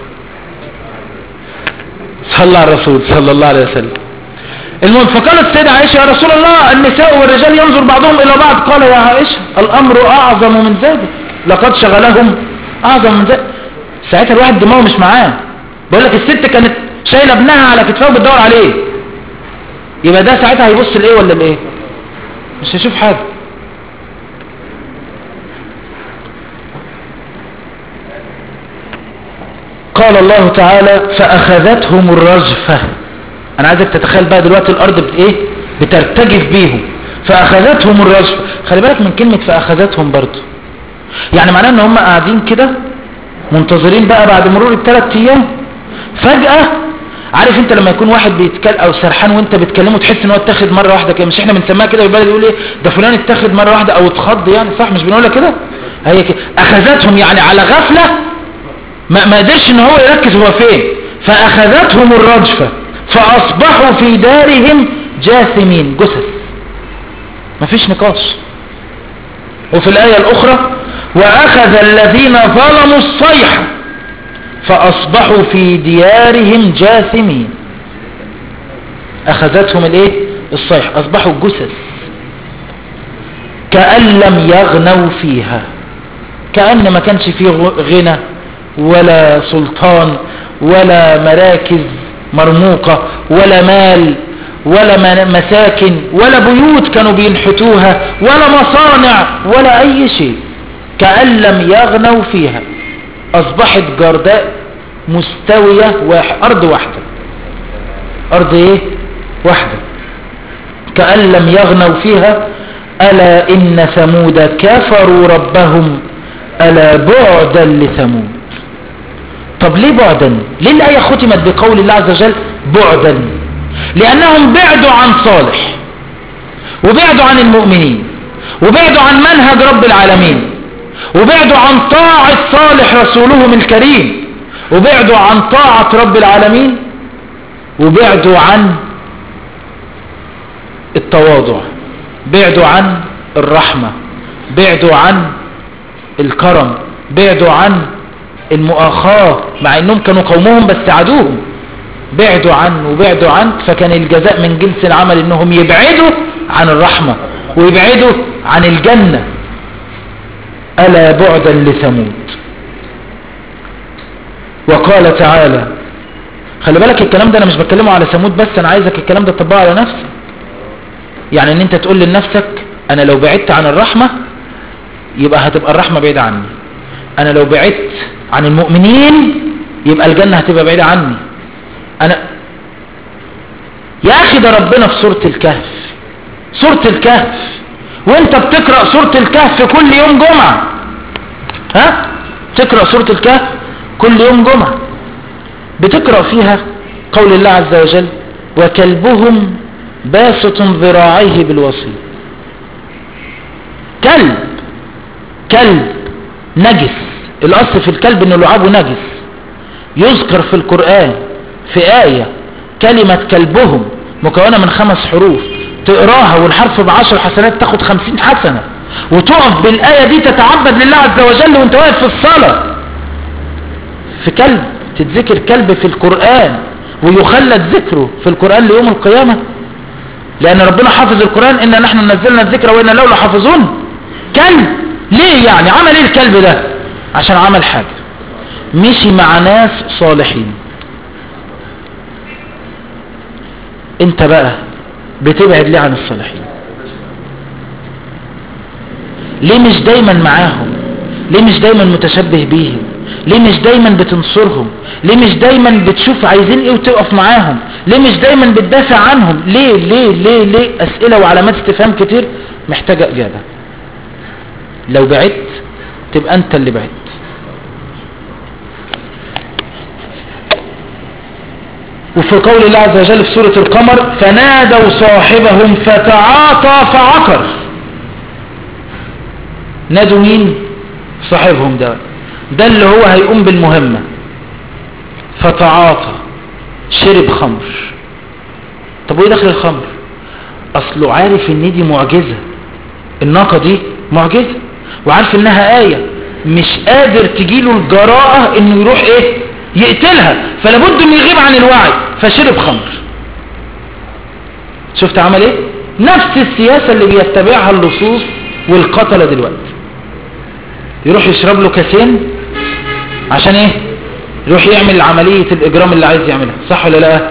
صلى على الرسول صلى الله عليه وسلم المهم فقالت السيدة عائشة يا رسول الله النساء والرجال ينظر بعضهم الى بعض قال يا عائشة الامر اعظم من ذلك لقد شغلهم اعظم من ذلك ساعتها الواحد دماغه مش معاه بقول لك الست كانت شايله ابنها على كتفها وبتدور عليه يبقى ده ساعتها هيبص لايه ولا لايه مش هيشوف حاجه قال الله تعالى فأخذتهم الرجفة أنا عايزك تتخيل بقى دلوقتي الأرض بت إيه بترتجف بيهم فأخذتهم الرجفة خلي بالك من كلمة فأخذتهم برضو يعني معناه ان هم قاعدين كده منتظرين بقى بعد مرور الثلاث ايام فجأة عارف انت لما يكون واحد بيتكلم او سرحان وانت بتكلمه تحس ان هو اتاخد مره واحده كده مش احنا بنسميها كده بالبلد يقول ايه ده فلان اتاخد مره واحده او اتخض يعني صح مش بنقولها كده هي كده اخذتهم يعني على غفله ما ما قدرش ان هو يركز هو فين فاخذتهم الرجفه فاصبحوا في دارهم جاثمين جثث مفيش نقاش وفي الايه الاخرى واخذ الذين ظلموا الصيحه فاصبحوا في ديارهم جاثمين اخذتهم الايه الصيحه اصبحوا جثث كأن لم يغنوا فيها كأن ما كانش فيه غنى ولا سلطان ولا مراكز مرموقة ولا مال ولا مساكن ولا بيوت كانوا بينحتوها ولا مصانع ولا أي شيء كأن لم يغنوا فيها أصبحت جرداء مستوية واحد أرض واحدة أرض إيه واحدة كأن لم يغنوا فيها ألا إن ثمود كفروا ربهم ألا بعدا لثمود طب ليه بعدا ليه الآية ختمت بقول الله عز وجل بعدا لأنهم بعدوا عن صالح وبعدوا عن المؤمنين وبعدوا عن منهج رب العالمين وبعدوا عن طاعة صالح رسولهم الكريم وبعدوا عن طاعة رب العالمين وبعدوا عن التواضع بعدوا عن الرحمة بعدوا عن الكرم بعدوا عن المؤاخاة مع انهم كانوا قومهم بس عدوهم بعدوا عن وبعدوا عن فكان الجزاء من جنس العمل انهم يبعدوا عن الرحمة ويبعدوا عن الجنة ألا بعدا لثمود وقال تعالى خلي بالك الكلام ده انا مش بتكلمه على ثمود بس انا عايزك الكلام ده تطبقه على نفسك يعني ان انت تقول لنفسك انا لو بعدت عن الرحمة يبقى هتبقى الرحمة بعيدة عني انا لو بعدت عن المؤمنين يبقى الجنة هتبقى بعيدة عني انا يا اخي ده ربنا في سورة الكهف سورة الكهف وانت بتقرأ سورة الكهف كل يوم جمعة ها تقرأ سورة الكهف كل يوم جمعة بتقرأ فيها قول الله عز وجل وكلبهم باسط ذراعيه بالوصيد كلب كلب نجس الاصل في الكلب انه لعابه نجس يذكر في القرآن في آية كلمة كلبهم مكونة من خمس حروف تقراها والحرف بعشر حسنات تاخد خمسين حسنة وتقف بالآية دي تتعبد لله عز وجل وانت واقف في الصلاة في كلب تتذكر كلب في القرآن ويخلد ذكره في القرآن ليوم القيامة لأن ربنا حافظ القرآن إن نحن نزلنا الذكر وإن لولا حافظون كلب ليه يعني عمل ايه الكلب ده عشان عمل حاجة مشي مع ناس صالحين انت بقى بتبعد ليه عن الصالحين ليه مش دايما معاهم ليه مش دايما متشبه بيهم ليه مش دايما بتنصرهم ليه مش دايما بتشوف عايزين ايه وتقف معاهم ليه مش دايما بتدافع عنهم ليه ليه ليه ليه اسئلة وعلامات استفهام كتير محتاجة اجابة لو بعدت تبقى انت اللي بعدت وفي قول الله عز وجل في سورة القمر فنادوا صاحبهم فتعاطى فعقر نادوا مين صاحبهم ده ده اللي هو هيقوم بالمهمة فتعاطى شرب خمر طب وايه دخل الخمر اصله عارف ان دي معجزة الناقة دي معجزة وعارف انها آية مش قادر تجيله الجراءة انه يروح ايه يقتلها فلابد انه يغيب عن الوعي فشرب خمر شفت عمل ايه نفس السياسة اللي بيتبعها اللصوص والقتلة دلوقتي يروح يشرب له كاسين عشان ايه يروح يعمل عملية الاجرام اللي عايز يعملها صح ولا لا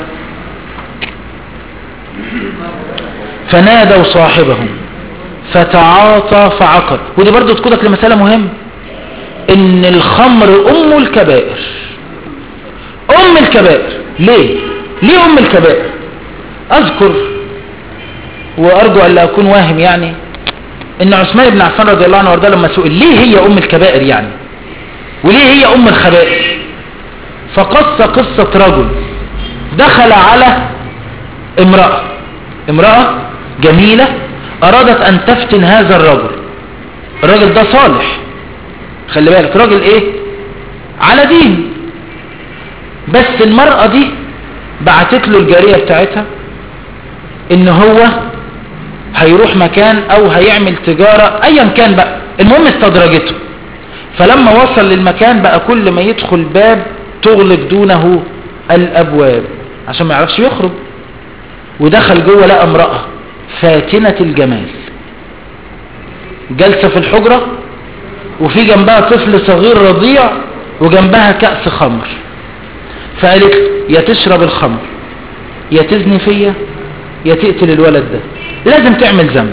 فنادوا صاحبهم فتعاطى فعقر ودي برضو تقودك لمسألة مهمة ان الخمر ام الكبائر ام الكبائر ليه ليه ام الكبائر اذكر وارجو ان لا اكون واهم يعني ان عثمان بن عفان رضي الله عنه وارضاه لما سئل ليه هي ام الكبائر يعني وليه هي ام الخبائث فقص قصة رجل دخل على امرأة امرأة جميلة ارادت ان تفتن هذا الرجل الراجل ده صالح خلي بالك راجل ايه على دين بس المرأة دي بعتت له الجارية بتاعتها ان هو هيروح مكان او هيعمل تجارة ايا كان بقى المهم استدرجته فلما وصل للمكان بقى كل ما يدخل باب تغلق دونه الابواب عشان ما يعرفش يخرج ودخل جوه لقى امرأة فاتنة الجمال جالسة في الحجرة وفي جنبها طفل صغير رضيع وجنبها كأس خمر فقالت يا تشرب الخمر يا تزني فيا يا تقتل الولد ده لازم تعمل ذنب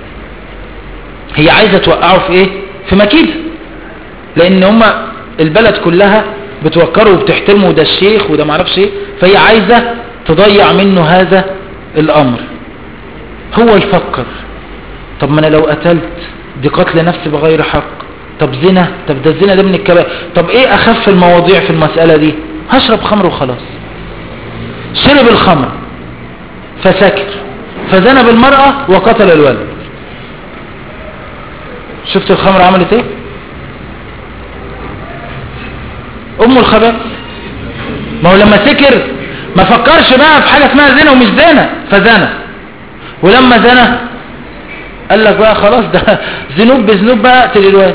هي عايزة توقعه في ايه في مكيدة لان هما البلد كلها بتوكره وبتحترمه وده الشيخ وده معرفش ايه فهي عايزة تضيع منه هذا الامر هو يفكر طب ما انا لو قتلت دي قتل نفس بغير حق طب زنا طب ده الزنا ده من الكبائر طب ايه اخف المواضيع في المسألة دي هشرب خمر وخلاص شرب الخمر فسكر فزنى بالمرأة وقتل الولد شفت الخمر عملت ايه ام الخبائث ما هو لما سكر ما فكرش بقى في حاجة اسمها زنا ومش زنا فزنى ولما زنى قال لك بقى خلاص ده ذنوب بذنوب بقى اقتل الواد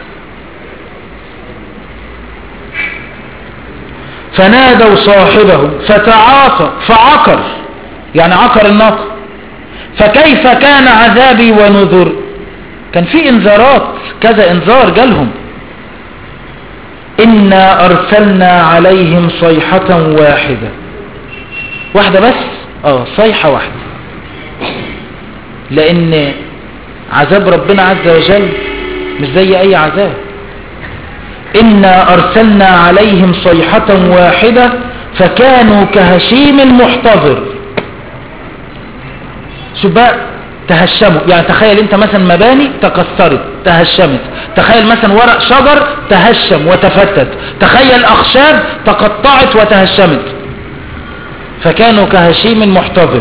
فنادوا صاحبه فتعاطى فعقر يعني عقر الناقة فكيف كان عذابي ونذر كان في انذارات كذا انذار جالهم إنا أرسلنا عليهم صيحة واحدة واحدة بس اه صيحة واحدة لأن عذاب ربنا عز وجل مش زي أي عذاب إنا أرسلنا عليهم صيحة واحدة فكانوا كهشيم المحتضر شوف بقى تهشموا يعني تخيل انت مثلا مباني تكسرت تهشمت تخيل مثلا ورق شجر تهشم وتفتت تخيل اخشاب تقطعت وتهشمت فكانوا كهشيم محتضر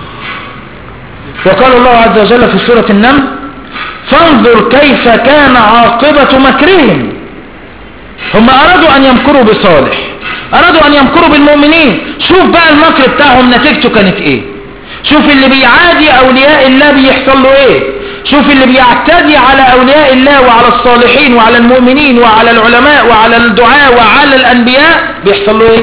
وقال الله عز وجل في سورة النمل فانظر كيف كان عاقبة مكرهم هم أرادوا أن يمكروا بصالح أرادوا أن يمكروا بالمؤمنين شوف بقى المكر بتاعهم نتيجته كانت إيه شوف اللي بيعادي أولياء الله بيحصل له إيه شوف اللي بيعتدي على أولياء الله وعلى الصالحين وعلى المؤمنين وعلى العلماء وعلى الدعاء وعلى الأنبياء بيحصل له إيه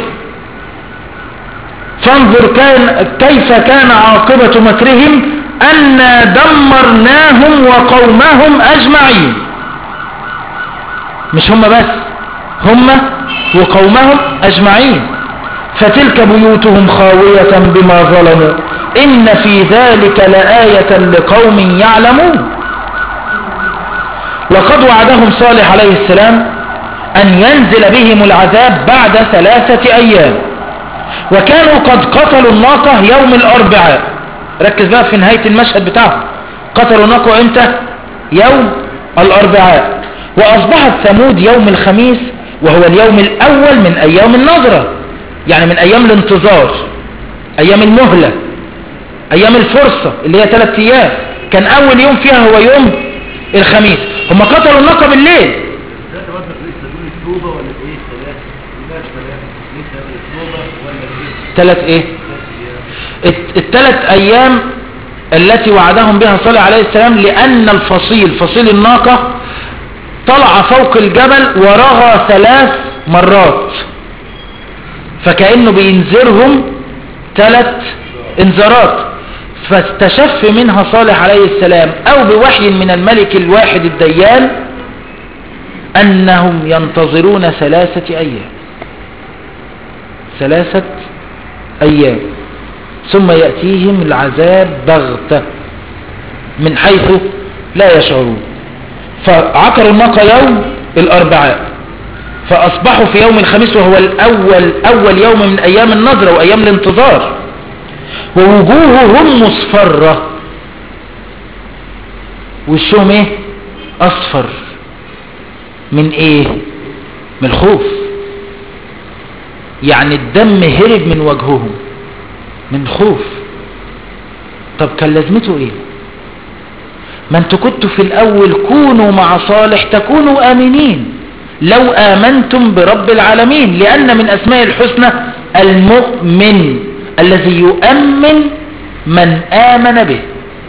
فانظر كان كيف كان عاقبة مكرهم أنا دمرناهم وقومهم أجمعين مش هم بس هم وقومهم أجمعين فتلك بيوتهم خاوية بما ظلموا إن في ذلك لآية لقوم يعلمون لقد وعدهم صالح عليه السلام أن ينزل بهم العذاب بعد ثلاثة أيام وكانوا قد قتلوا الناقة يوم الأربعاء ركز بقى في نهاية المشهد بتاعهم قتلوا الناقة امتى يوم الأربعاء وأصبحت ثمود يوم الخميس وهو اليوم الأول من أيام النظرة يعني من أيام الانتظار أيام المهلة أيام الفرصة اللي هي ثلاثة أيام كان أول يوم فيها هو يوم الخميس هم قتلوا الناقة بالليل ثلاث ايه الثلاث ايام التي وعدهم بها صالح عليه السلام لان الفصيل فصيل الناقة طلع فوق الجبل ورغى ثلاث مرات فكأنه بينذرهم ثلاث انذارات فاستشف منها صالح عليه السلام او بوحي من الملك الواحد الديان انهم ينتظرون ثلاثة ايام ثلاثة ايام ثم يأتيهم العذاب بغتة من حيث لا يشعرون فعقروا الناقة يوم الاربعاء فاصبحوا في يوم الخميس وهو الاول اول يوم من ايام النظرة وايام الانتظار ووجوههم مصفرة وشهم ايه اصفر من ايه من الخوف يعني الدم هرب من وجههم من خوف طب كان لازمته ايه ما انتوا كنتوا في الاول كونوا مع صالح تكونوا امنين لو امنتم برب العالمين لان من اسماء الحسنى المؤمن الذي يؤمن من آمن به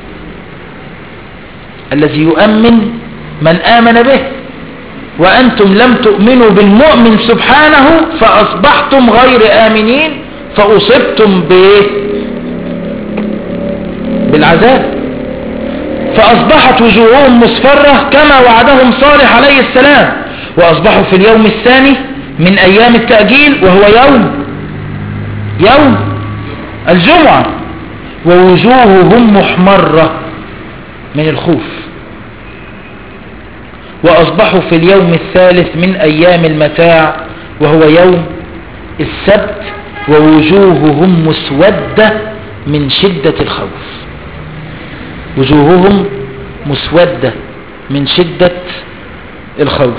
الذي يؤمن من آمن به وأنتم لم تؤمنوا بالمؤمن سبحانه فأصبحتم غير آمنين فأصبتم به بالعذاب فأصبحت وجوههم مصفرة كما وعدهم صالح عليه السلام وأصبحوا في اليوم الثاني من أيام التأجيل وهو يوم يوم الجمعة ووجوههم محمرة من الخوف وأصبحوا في اليوم الثالث من أيام المتاع وهو يوم السبت ووجوههم مسودة من شدة الخوف وجوههم مسودة من شدة الخوف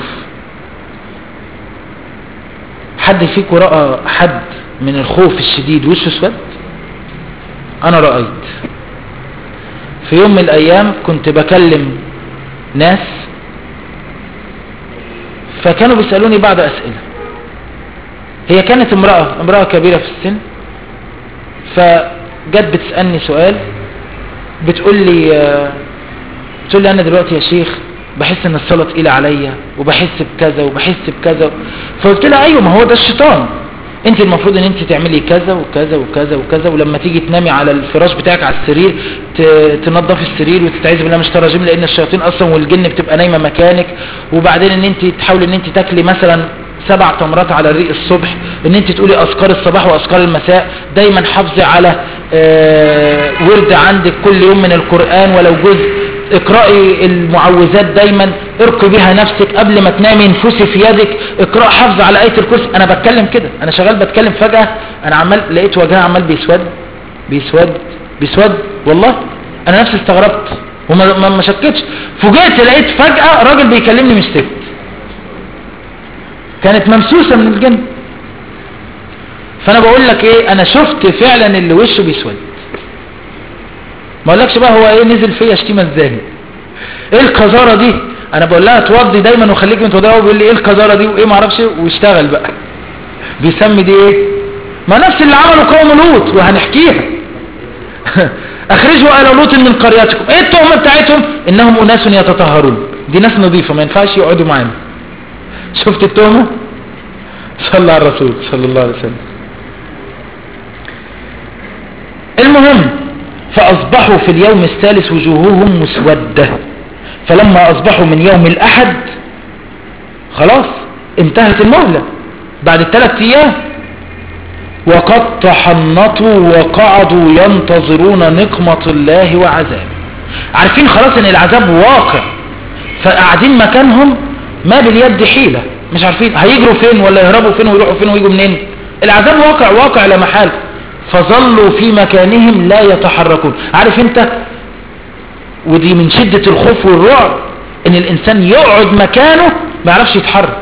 حد فيكم رأى حد من الخوف الشديد وشه اسود انا رأيت في يوم من الايام كنت بكلم ناس فكانوا بيسألوني بعض اسئلة هي كانت امرأة امرأة كبيرة في السن فجت بتسألني سؤال بتقول لي بتقول لي انا دلوقتي يا شيخ بحس ان الصلاة تقيلة عليا وبحس بكذا وبحس بكذا فقلت لها ايوه ما هو ده الشيطان انت المفروض ان انت تعملي كذا وكذا وكذا وكذا ولما تيجي تنامي على الفراش بتاعك على السرير تنظف السرير وتتعيذي بالله مش تراجم لان الشياطين اصلا والجن بتبقى نايمه مكانك وبعدين ان انت تحاولي ان انت تاكلي مثلا سبع تمرات على الريق الصبح ان انت تقولي اذكار الصباح واذكار المساء دايما حافظي على اه ورد عندك كل يوم من القرآن ولو جزء اقرأي المعوذات دايما ارقي بها نفسك قبل ما تنامي انفسي في يدك اقرأ حفظ على آية الكرسي انا بتكلم كده انا شغال بتكلم فجأة انا عمال لقيت وجهها عمال بيسود بيسود بيسود والله انا نفسي استغربت وما ما شكتش فوجئت لقيت فجأة راجل بيكلمني مش ست كانت ممسوسة من الجن فانا بقول لك ايه انا شفت فعلا اللي وشه بيسود ما اقولكش بقى هو ايه نزل فيا شتيمه ازاي ايه القذاره دي انا بقول لها توضي دايما وخليك متوضيه هو بيقول لي ايه القذاره دي وايه ما اعرفش واشتغل بقى بيسمي دي ايه ما نفس اللي عمله قوم لوط وهنحكيها اخرجوا ال لوط من قريتكم ايه التهمه بتاعتهم انهم اناس يتطهرون دي ناس نظيفه ما ينفعش يقعدوا معانا شفت التهمه صلى على الرسول صلى الله عليه وسلم المهم فأصبحوا في اليوم الثالث وجوههم مسودة فلما أصبحوا من يوم الأحد خلاص انتهت المهلة بعد الثلاث أيام وقد تحنطوا وقعدوا ينتظرون نقمة الله وعذابه عارفين خلاص ان العذاب واقع فقاعدين مكانهم ما باليد حيلة مش عارفين هيجروا فين ولا يهربوا فين ويروحوا فين ويجوا منين العذاب واقع واقع لا محال فظلوا في مكانهم لا يتحركون عارف انت ودي من شدة الخوف والرعب ان الانسان يقعد مكانه ما يعرفش يتحرك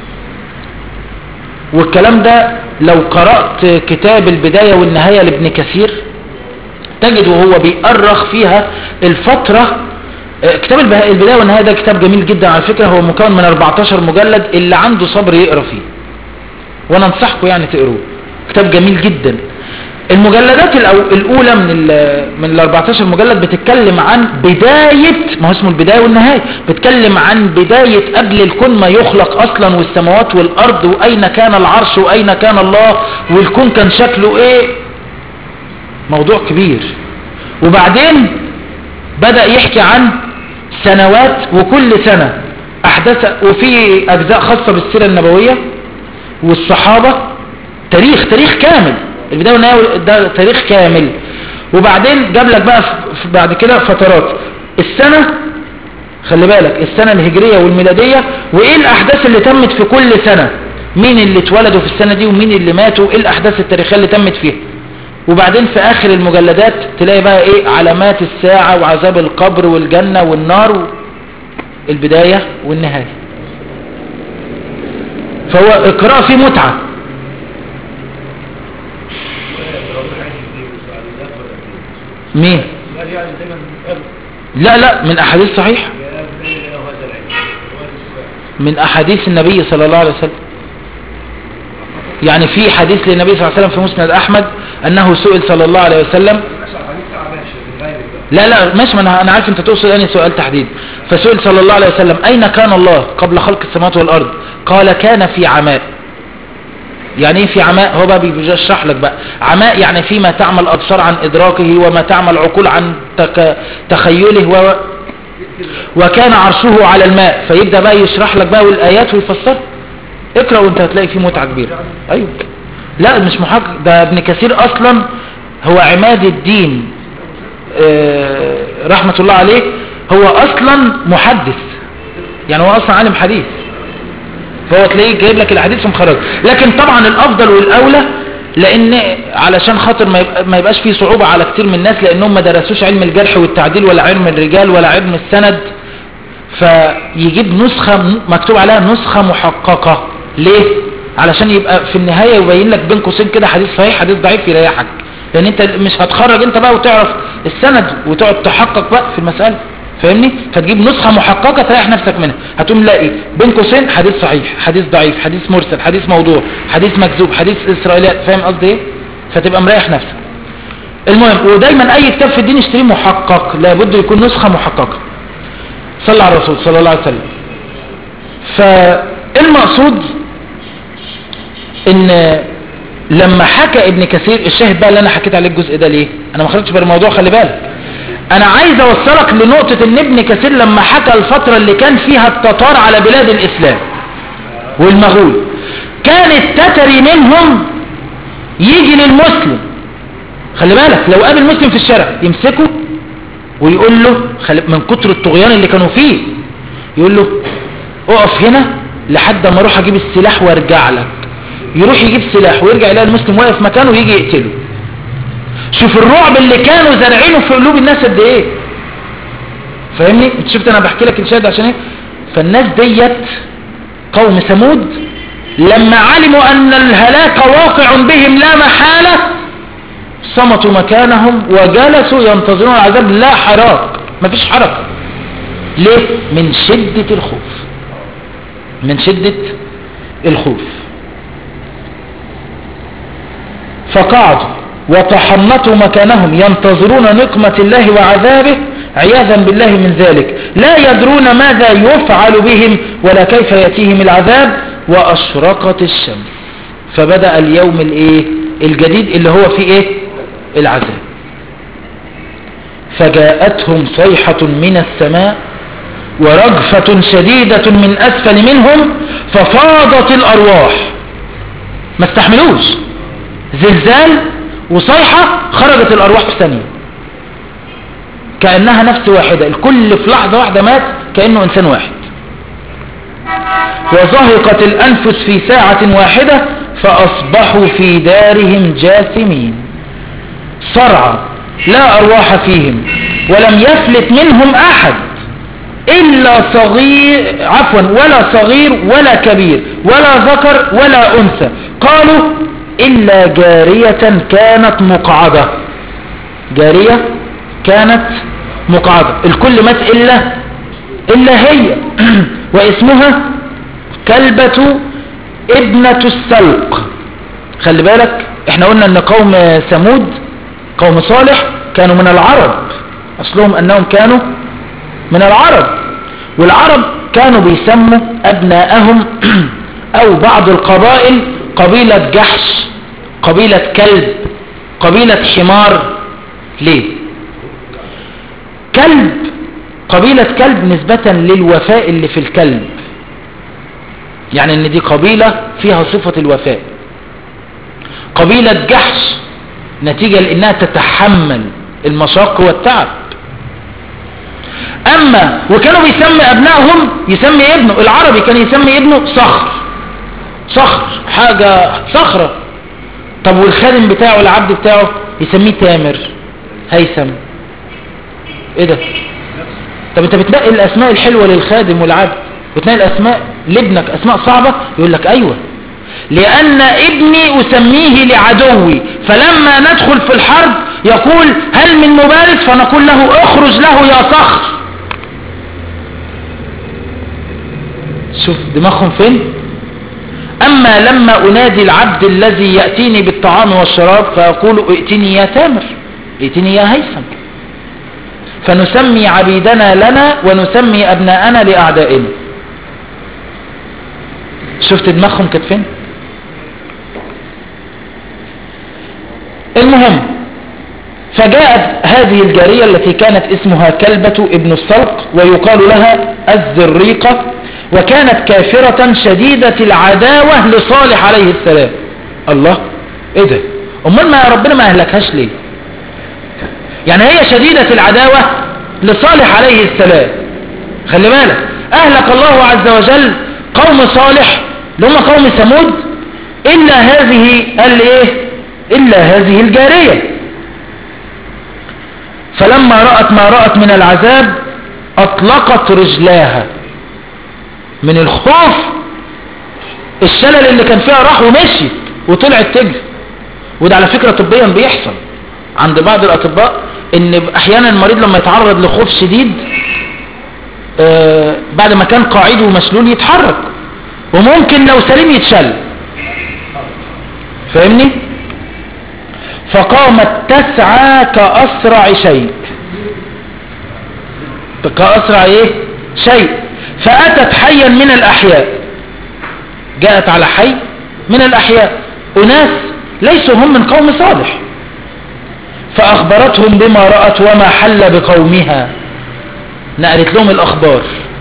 والكلام ده لو قرأت كتاب البداية والنهاية لابن كثير تجد وهو بيأرخ فيها الفترة كتاب البداية والنهاية ده كتاب جميل جدا على فكرة هو مكون من 14 مجلد اللي عنده صبر يقرأ فيه وانا انصحكم يعني تقروه كتاب جميل جدا المجلدات الأولى من ال من ال 14 مجلد بتتكلم عن بداية ما هو اسمه البداية والنهاية بتتكلم عن بداية قبل الكون ما يخلق أصلا والسماوات والأرض وأين كان العرش وأين كان الله والكون كان شكله إيه موضوع كبير وبعدين بدأ يحكي عن سنوات وكل سنة أحداث وفي أجزاء خاصة بالسيرة النبوية والصحابة تاريخ تاريخ كامل البداية والنهاية ده تاريخ كامل وبعدين جاب لك بقى بعد كده فترات السنة خلي بالك السنة الهجرية والميلادية وايه الاحداث اللي تمت في كل سنة مين اللي اتولدوا في السنة دي ومين اللي ماتوا ايه الاحداث التاريخية اللي تمت فيها وبعدين في اخر المجلدات تلاقي بقى ايه علامات الساعة وعذاب القبر والجنة والنار البداية والنهاية فهو اقراء فيه متعة مين لا لا من احاديث صحيح من احاديث النبي صلى الله عليه وسلم يعني في حديث للنبي صلى الله عليه وسلم في مسند احمد انه سئل صلى الله عليه وسلم لا لا ماشي ما انا انا عارف انت تقصد اني سؤال تحديد فسئل صلى الله عليه وسلم اين كان الله قبل خلق السماوات والارض قال كان في عماء يعني ايه في عماء هو بقى بيشرح لك بقى عماء يعني فيما تعمل ابصار عن ادراكه وما تعمل عقول عن تك... تخيله و... وكان عرشه على الماء فيبدأ بقى يشرح لك بقى الايات ويفسر اقرأ وانت هتلاقي فيه متعة كبيرة ايوه لا مش محقق ده ابن كثير اصلا هو عماد الدين آه، رحمة الله عليه هو اصلا محدث يعني هو اصلا عالم حديث فهو تلاقيه جايب لك الحديث ومخرج لكن طبعا الافضل والاولى لان علشان خاطر ما يبقى- ما يبقاش فيه صعوبة على كتير من الناس لانهم ما درسوش علم الجرح والتعديل ولا علم الرجال ولا علم السند فيجيب نسخة م- مكتوب عليها نسخة محققة ليه علشان يبقى في النهاية يبين لك بين قوسين كده حديث صحيح حديث ضعيف يريحك لان انت مش هتخرج انت بقى وتعرف السند وتقعد تحقق بقى في المسألة فاهمني فتجيب نسخة محققة تريح نفسك منها هتقوم لاقي بين قوسين حديث صحيح حديث ضعيف حديث مرسل حديث موضوع حديث مكذوب حديث اسرائيليات فاهم قصدي ايه فتبقى مريح نفسك المهم ودايما اي كتاب في الدين اشتريه محقق لابد يكون نسخة محققة صلى على الرسول صلى الله عليه وسلم فالمقصود ان لما حكى ابن كثير الشاهد بقى اللي انا حكيت عليه الجزء ده ليه انا ما خرجتش بره الموضوع خلي بالك انا عايز اوصلك لنقطة ان ابن كثير لما حكى الفترة اللي كان فيها التتار على بلاد الاسلام والمغول كان التتري منهم يجي للمسلم خلي بالك لو قابل مسلم في الشارع يمسكه ويقول له خلي من كتر الطغيان اللي كانوا فيه يقول له اقف هنا لحد ما اروح اجيب السلاح وارجع لك يروح يجيب سلاح ويرجع يلاقي المسلم واقف مكانه ويجي يقتله شوف الرعب اللي كانوا زارعينه في قلوب الناس قد ايه فاهمني انت شفت انا بحكي لك الشاهد عشان ايه فالناس ديت قوم ثمود لما علموا ان الهلاك واقع بهم لا محالة صمتوا مكانهم وجلسوا ينتظرون العذاب لا حراك مفيش حركة ليه من شدة الخوف من شدة الخوف فقعدوا وتحنطوا مكانهم ينتظرون نقمة الله وعذابه عياذا بالله من ذلك لا يدرون ماذا يفعل بهم ولا كيف يأتيهم العذاب وأشرقت الشمس فبدأ اليوم الايه الجديد اللي هو فيه ايه العذاب فجاءتهم صيحة من السماء ورجفة شديدة من أسفل منهم ففاضت الأرواح ما استحملوش زلزال وصيحة خرجت الأرواح في ثانية كأنها نفس واحدة الكل في لحظة واحدة مات كأنه إنسان واحد وزهقت الأنفس في ساعة واحدة فأصبحوا في دارهم جاثمين صرعى لا أرواح فيهم ولم يفلت منهم أحد إلا صغير عفوا ولا صغير ولا كبير ولا ذكر ولا أنثى قالوا إلا جارية كانت مقعدة جارية كانت مقعدة الكل مات إلا إلا هي واسمها كلبة ابنة السلق خلي بالك احنا قلنا ان قوم ثمود قوم صالح كانوا من العرب اصلهم انهم كانوا من العرب والعرب كانوا بيسموا ابناءهم او بعض القبائل قبيلة جحش قبيلة كلب قبيلة حمار ليه كلب قبيلة كلب نسبة للوفاء اللي في الكلب يعني ان دي قبيلة فيها صفة الوفاء قبيلة جحش نتيجة لانها تتحمل المشاق والتعب اما وكانوا بيسمي ابنائهم يسمي ابنه العربي كان يسمي ابنه صخر صخر حاجة صخرة طب والخادم بتاعه العبد بتاعه يسميه تامر هيثم ايه ده طب انت بتنقي الاسماء الحلوة للخادم والعبد وتنقي الاسماء لابنك اسماء صعبة يقول لك ايوه لان ابني اسميه لعدوي فلما ندخل في الحرب يقول هل من مبارز فنقول له اخرج له يا صخر شوف دماغهم فين اما لما انادي العبد الذي يأتيني بالطعام والشراب فيقول ائتني يا تامر ائتني يا هيثم فنسمي عبيدنا لنا ونسمي ابناءنا لاعدائنا شفت دماغهم كانت فين المهم فجاءت هذه الجارية التي كانت اسمها كلبة ابن السلق ويقال لها الزريقة وكانت كافرة شديدة العداوة لصالح عليه السلام الله ايه ده امال ما ربنا ما اهلكهاش ليه يعني هي شديدة العداوة لصالح عليه السلام خلي بالك اهلك الله عز وجل قوم صالح اللي هم قوم ثمود الا هذه الايه الا هذه الجارية فلما رأت ما رأت من العذاب اطلقت رجلاها من الخوف الشلل اللي كان فيها راح ومشي وطلعت تجري وده على فكرة طبيا بيحصل عند بعض الاطباء ان احيانا المريض لما يتعرض لخوف شديد آه بعد ما كان قاعد ومشلول يتحرك وممكن لو سليم يتشل فاهمني فقامت تسعى كأسرع شيء كأسرع ايه شيء فأتت حيا من الأحياء جاءت على حي من الأحياء أناس ليسوا هم من قوم صالح فأخبرتهم بما رأت وما حل بقومها نقلت لهم الأخبار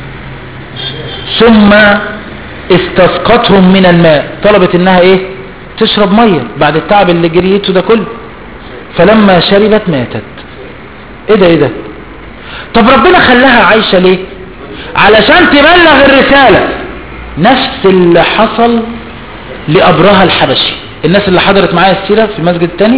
ثم استسقتهم من الماء طلبت انها ايه تشرب مية بعد التعب اللي جريته ده كله فلما شربت ماتت ايه ده ايه ده طب ربنا خلاها عايشة ليه علشان تبلغ الرسالة نفس اللي حصل لأبرهة الحبشي الناس اللي حضرت معايا السيرة في المسجد التاني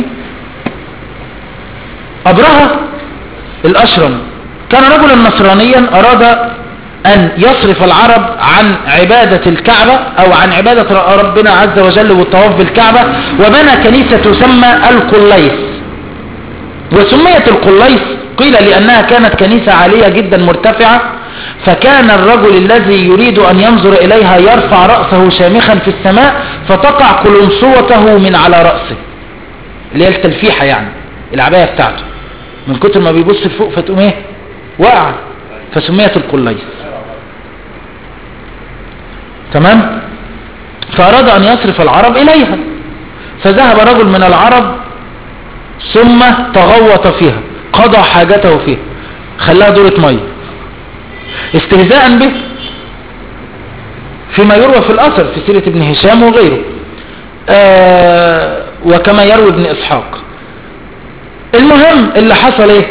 أبرهة الأشرم كان رجلا نصرانيا أراد أن يصرف العرب عن عبادة الكعبة أو عن عبادة ربنا عز وجل والطواف بالكعبة وبنى كنيسة تسمى القليس وسميت القليس قيل لأنها كانت كنيسة عالية جدا مرتفعة فكان الرجل الذي يريد أن ينظر إليها يرفع رأسه شامخا في السماء فتقع قلنصوته من على رأسه اللي هي التلفيحة يعني العباية بتاعته من كتر ما بيبص لفوق فتقوم ايه وقع فسميت القليس تمام فأراد أن يصرف العرب إليها فذهب رجل من العرب ثم تغوط فيها قضى حاجته فيها خلاها دورة مية استهزاء به فيما يروى في الأثر في سيرة ابن هشام وغيره آه وكما يروي ابن إسحاق المهم اللي حصل ايه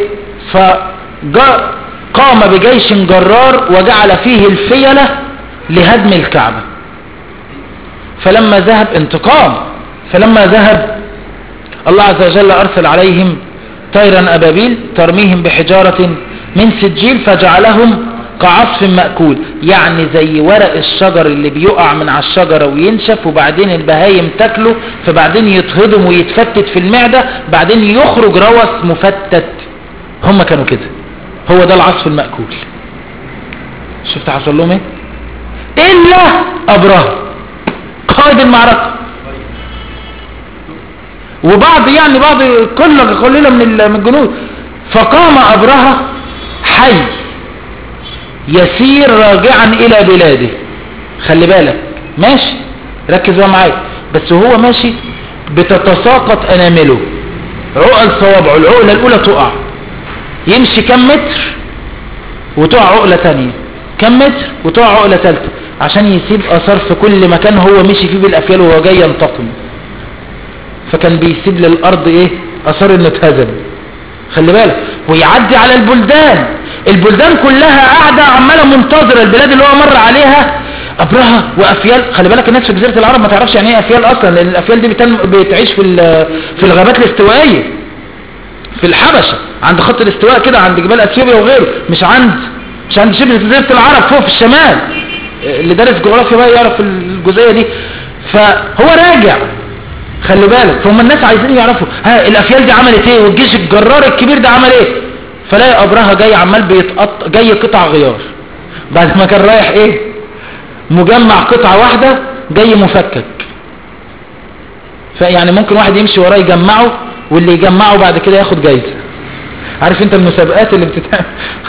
فقام بجيش جرار وجعل فيه الفيلة لهدم الكعبة فلما ذهب انتقام فلما ذهب الله عز وجل أرسل عليهم طيرا أبابيل ترميهم بحجارة من سجيل فجعلهم كعصف مأكول يعني زي ورق الشجر اللي بيقع من على الشجرة وينشف وبعدين البهايم تاكله فبعدين يتهضم ويتفتت في المعدة بعدين يخرج روث مفتت هم كانوا كده هو ده العصف المأكول شفت حصل لهم ايه الا ابرهة قائد المعركة وبعض يعني بعض كل قليلة من الجنود فقام ابرهة حي يسير راجعا الى بلاده خلي بالك ماشي ركز بقى معايا بس هو ماشي بتتساقط انامله عقل صوابعه العقلة الاولى تقع يمشي كم متر وتقع عقلة تانية كم متر وتقع عقلة تالتة عشان يسيب اثار في كل مكان هو مشي فيه بالافيال وهو جاي ينتقم فكان بيسيب للارض ايه اثار انه اتهزم خلي بالك ويعدي على البلدان البلدان كلها قاعدة عمالة منتظرة البلاد اللي هو مر عليها أبرهة وأفيال خلي بالك الناس في جزيرة العرب ما تعرفش يعني ايه أفيال أصلا لأن الأفيال دي بتن... بتعيش في في الغابات الاستوائية في الحبشة عند خط الاستواء كده عند جبال أثيوبيا وغيره مش عند مش عند شبه جزيرة العرب فوق في الشمال اللي دارس جغرافيا بقى يعرف الجزئية دي فهو راجع خلي بالك فهم الناس عايزين يعرفوا ها الأفيال دي عملت ايه والجيش الجرار الكبير ده عمل ايه فلاقي أبرهة جاي عمال بيتقط جاي قطع غيار بعد ما كان رايح ايه مجمع قطعة واحدة جاي مفكك فيعني ممكن واحد يمشي وراه يجمعه واللي يجمعه بعد كده ياخد جايزة عارف انت المسابقات اللي بتتعمل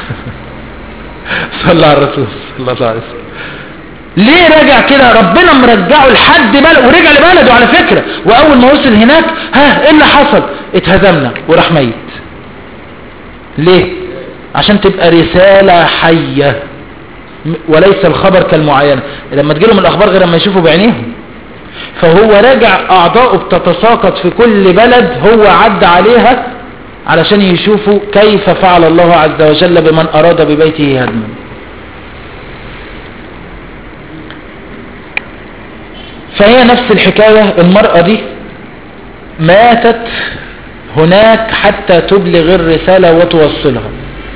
صلى على الرسول صلى الله عليه وسلم ليه رجع كده ربنا مرجعه لحد بلد ورجع لبلده على فكرة واول ما وصل هناك ها ايه اللي حصل اتهزمنا وراح ميت ليه عشان تبقى رسالة حية م- وليس الخبر كالمعاينة لما تجيلهم الأخبار غير لما يشوفوا بعينيهم فهو راجع أعضاؤه بتتساقط في كل بلد هو عد عليها علشان يشوفوا كيف فعل الله عز وجل بمن أراد ببيته هدما فهي نفس الحكاية المرأة دي ماتت هناك حتى تبلغ الرسالة وتوصلها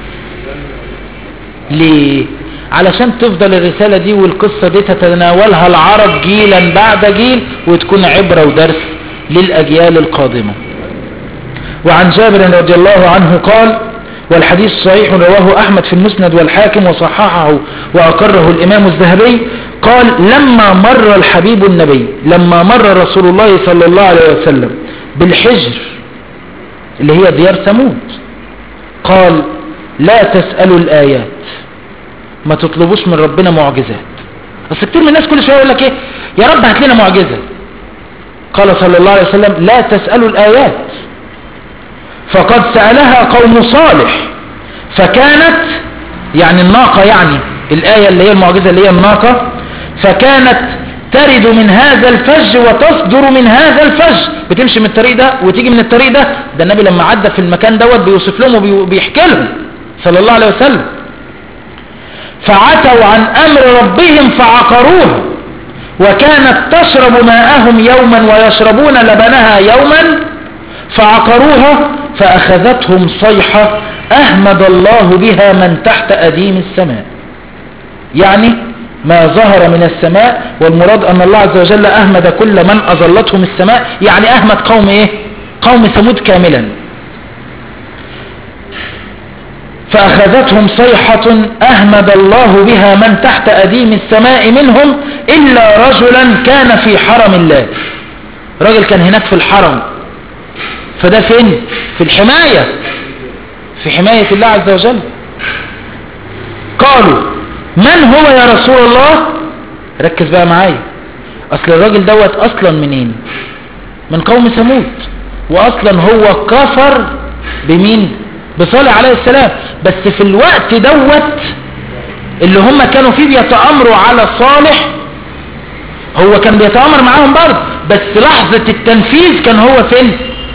ليه علشان تفضل الرسالة دي والقصة دي تتناولها العرب جيلا بعد جيل وتكون عبرة ودرس للأجيال القادمة وعن جابر رضي الله عنه قال والحديث صحيح رواه أحمد في المسند والحاكم وصححه وأقره الإمام الذهبي قال لما مر الحبيب النبي لما مر رسول الله صلى الله عليه وسلم بالحجر اللي هي ديار ثمود قال لا تسألوا الآيات ما تطلبوش من ربنا معجزات بس كتير من الناس كل شوية يقول لك ايه يا رب هات لنا معجزة قال صلى الله عليه وسلم لا تسألوا الآيات فقد سألها قوم صالح فكانت يعني الناقة يعني الآية اللي هي المعجزة اللي هي الناقة فكانت ترد من هذا الفج وتصدر من هذا الفج بتمشي من الطريق ده وتيجي من الطريق ده ده النبي لما عدى في المكان دوت بيوصف لهم وبيحكي لهم صلى الله عليه وسلم فعتوا عن أمر ربهم فعقروها وكانت تشرب ماءهم يوما ويشربون لبنها يوما فعقروها فأخذتهم صيحة أهمد الله بها من تحت أديم السماء يعني ما ظهر من السماء والمراد أن الله عز وجل أهمد كل من أظلتهم السماء يعني أهمد قوم إيه قوم ثمود كاملا فأخذتهم صيحة أهمد الله بها من تحت أديم السماء منهم إلا رجلا كان في حرم الله رجل كان هناك في الحرم فده فين في الحماية في حماية الله عز وجل قالوا من هو يا رسول الله ركز بقى معايا اصل الراجل دوت اصلا منين من قوم ثمود واصلا هو كفر بمين بصالح عليه السلام بس في الوقت دوت اللي هم كانوا فيه بيتأمروا على صالح هو كان بيتأمر معاهم برضه بس لحظة التنفيذ كان هو فين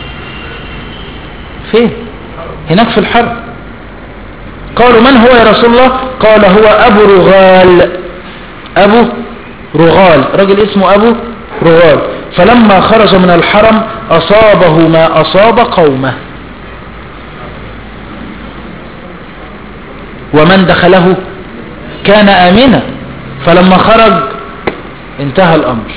فين هناك في الحرب قالوا من هو يا رسول الله قال هو أبو رغال أبو رغال رجل اسمه أبو رغال فلما خرج من الحرم أصابه ما أصاب قومه ومن دخله كان آمنا فلما خرج انتهى الأمر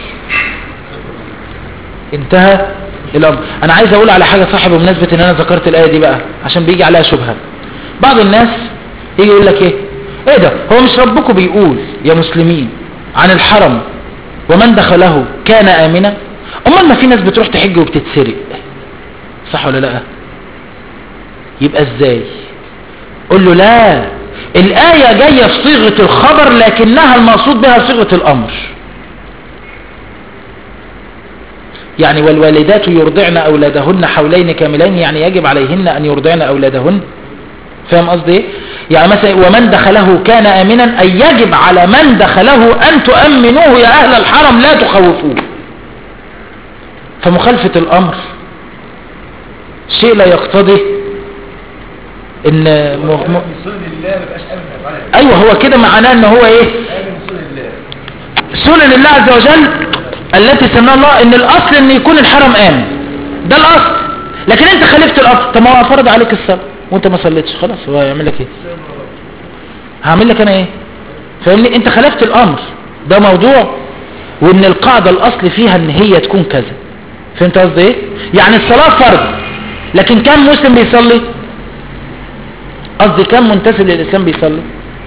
انتهى الأمر أنا عايز أقول على حاجة صاحب بمناسبة إن أنا ذكرت الآية دي بقى عشان بيجي عليها شبهة بعض الناس يجي يقول لك إيه إيه ده هو مش ربكم بيقول يا مسلمين عن الحرم ومن دخله كان آمنا أمال ما في ناس بتروح تحج وبتتسرق صح ولا لا يبقى ازاي قل له لا الآية جاية في صيغة الخبر لكنها المقصود بها صيغة الأمر يعني والوالدات يرضعن أولادهن حولين كاملين يعني يجب عليهن أن يرضعن أولادهن فاهم قصدي ايه يعني مثلا ومن دخله كان آمنا أي يجب على من دخله أن تؤمنوه يا أهل الحرم لا تخوفوه فمخالفة الأمر شيء لا يقتضي ان م... م... من سنن الله ما يبقاش امن افعال ايوه هو كده معناه ان هو ايه امن من سنن الله سنن الله عز وجل التي سنها الله ان الاصل ان يكون الحرم امن ده الاصل لكن انت خالفت الاصل طب ما هو فرض عليك الصلاه وانت ما صليتش خلاص هو هيعمل لك ايه هعمل لك انا ايه فاهمني انت خالفت الامر ده موضوع وان القاعده الاصل فيها ان هي تكون كذا فهمت قصدي ايه يعني الصلاه فرض لكن كم مسلم بيصلي قصدي كم منتسب للاسلام بيصلي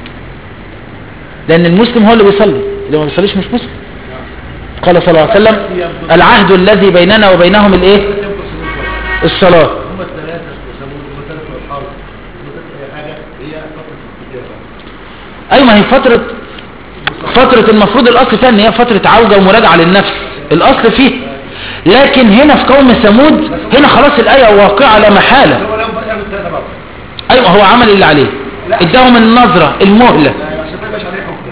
لان المسلم هو اللي بيصلي اللي ما بيصليش مش مسلم قال صلى الله عليه وسلم العهد الذي بيننا وبينهم الايه ينقص النصر الصلاه هم الثلاثه يسمون هم ثلاثه الحرب هم ثلاثه اي حاجه هي فتره الاستجابه ايوه ما هي فتره فتره المفروض الاصل فيها ان هي فتره عوده ومراجعه للنفس الاصل فيه لكن هنا في قوم ثمود هنا خلاص الايه واقعه لا محاله هو لهم بقى الثلاثه برضه ايوه هو عمل اللي عليه اداهم النظره المهله عشان ما يبقاش عليه حكم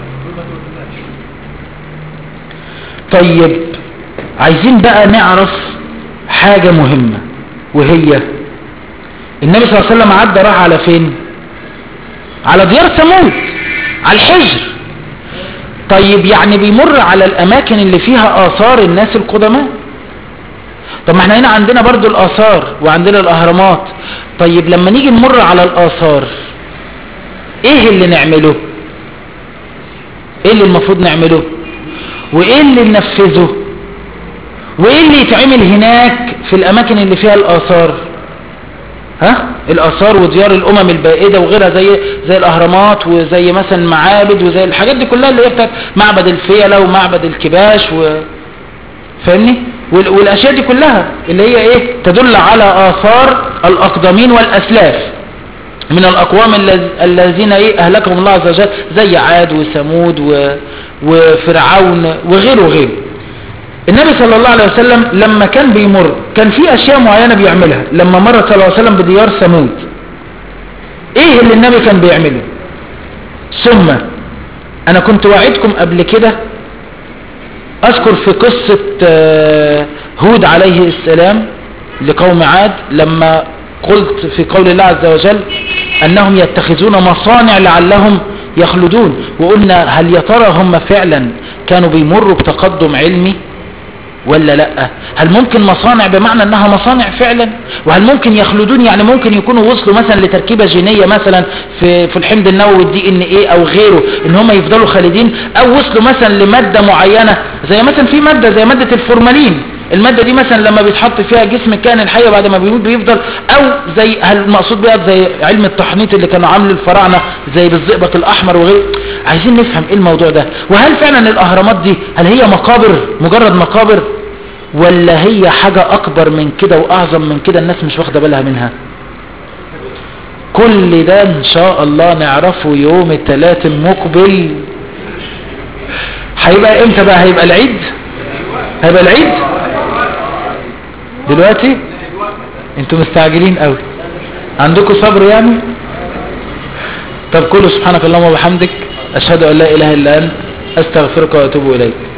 طيب عايزين بقى نعرف حاجة مهمة وهي النبي صلى الله عليه وسلم عدى راح على فين على ديار ثمود على الحجر طيب يعني بيمر على الاماكن اللي فيها اثار الناس القدماء طب ما احنا هنا عندنا برضو الاثار وعندنا الاهرامات طيب لما نيجي نمر على الاثار ايه اللي نعمله ايه اللي المفروض نعمله وايه اللي ننفذه وايه اللي يتعمل هناك في الاماكن اللي فيها الاثار ها الاثار وديار الامم البائده وغيرها زي زي الاهرامات وزي مثلا معابد وزي الحاجات دي كلها اللي هي بتاعت معبد الفيله ومعبد الكباش و فاهمني وال- والاشياء دي كلها اللي هي ايه تدل على اثار الاقدمين والاسلاف من الاقوام الذ- الذين ايه اهلكهم الله عز وجل زي عاد وثمود و... وفرعون وغيره وغيره النبي صلى الله عليه وسلم لما كان بيمر كان في اشياء معينة بيعملها لما مر صلى الله عليه وسلم بديار ثمود ايه اللي النبي كان بيعمله ثم انا كنت وعدكم قبل كده اذكر في قصة آه، هود عليه السلام لقوم عاد لما قلت في قول الله عز وجل انهم يتخذون مصانع لعلهم يخلدون وقلنا هل يا ترى هم فعلا كانوا بيمروا بتقدم علمي ولا لا هل ممكن مصانع بمعنى انها مصانع فعلا وهل ممكن يخلدون يعني ممكن يكونوا وصلوا مثلا لتركيبة جينية مثلا في, في الحمض النووي الدي ان ايه او غيره ان هم يفضلوا خالدين او وصلوا مثلا لمادة معينة زي مثلا في مادة زي مادة الفورمالين المادة دي مثلا لما بيتحط فيها جسم الكائن الحي بعد ما بيموت بيفضل او زي هل المقصود بقى زي علم التحنيط اللي كانوا عامله الفراعنة زي بالزئبق الاحمر وغيره عايزين نفهم ايه الموضوع ده وهل فعلا الاهرامات دي هل هي مقابر مجرد مقابر ولا هي حاجة اكبر من كده واعظم من كده الناس مش واخدة بالها منها كل ده ان شاء الله نعرفه يوم الثلاث المقبل هيبقى امتى بقى هيبقى العيد هيبقى العيد دلوقتي انتوا مستعجلين قوي عندكم صبر يعني طب كله سبحانك اللهم وبحمدك اشهد ان لا اله الا انت استغفرك واتوب اليك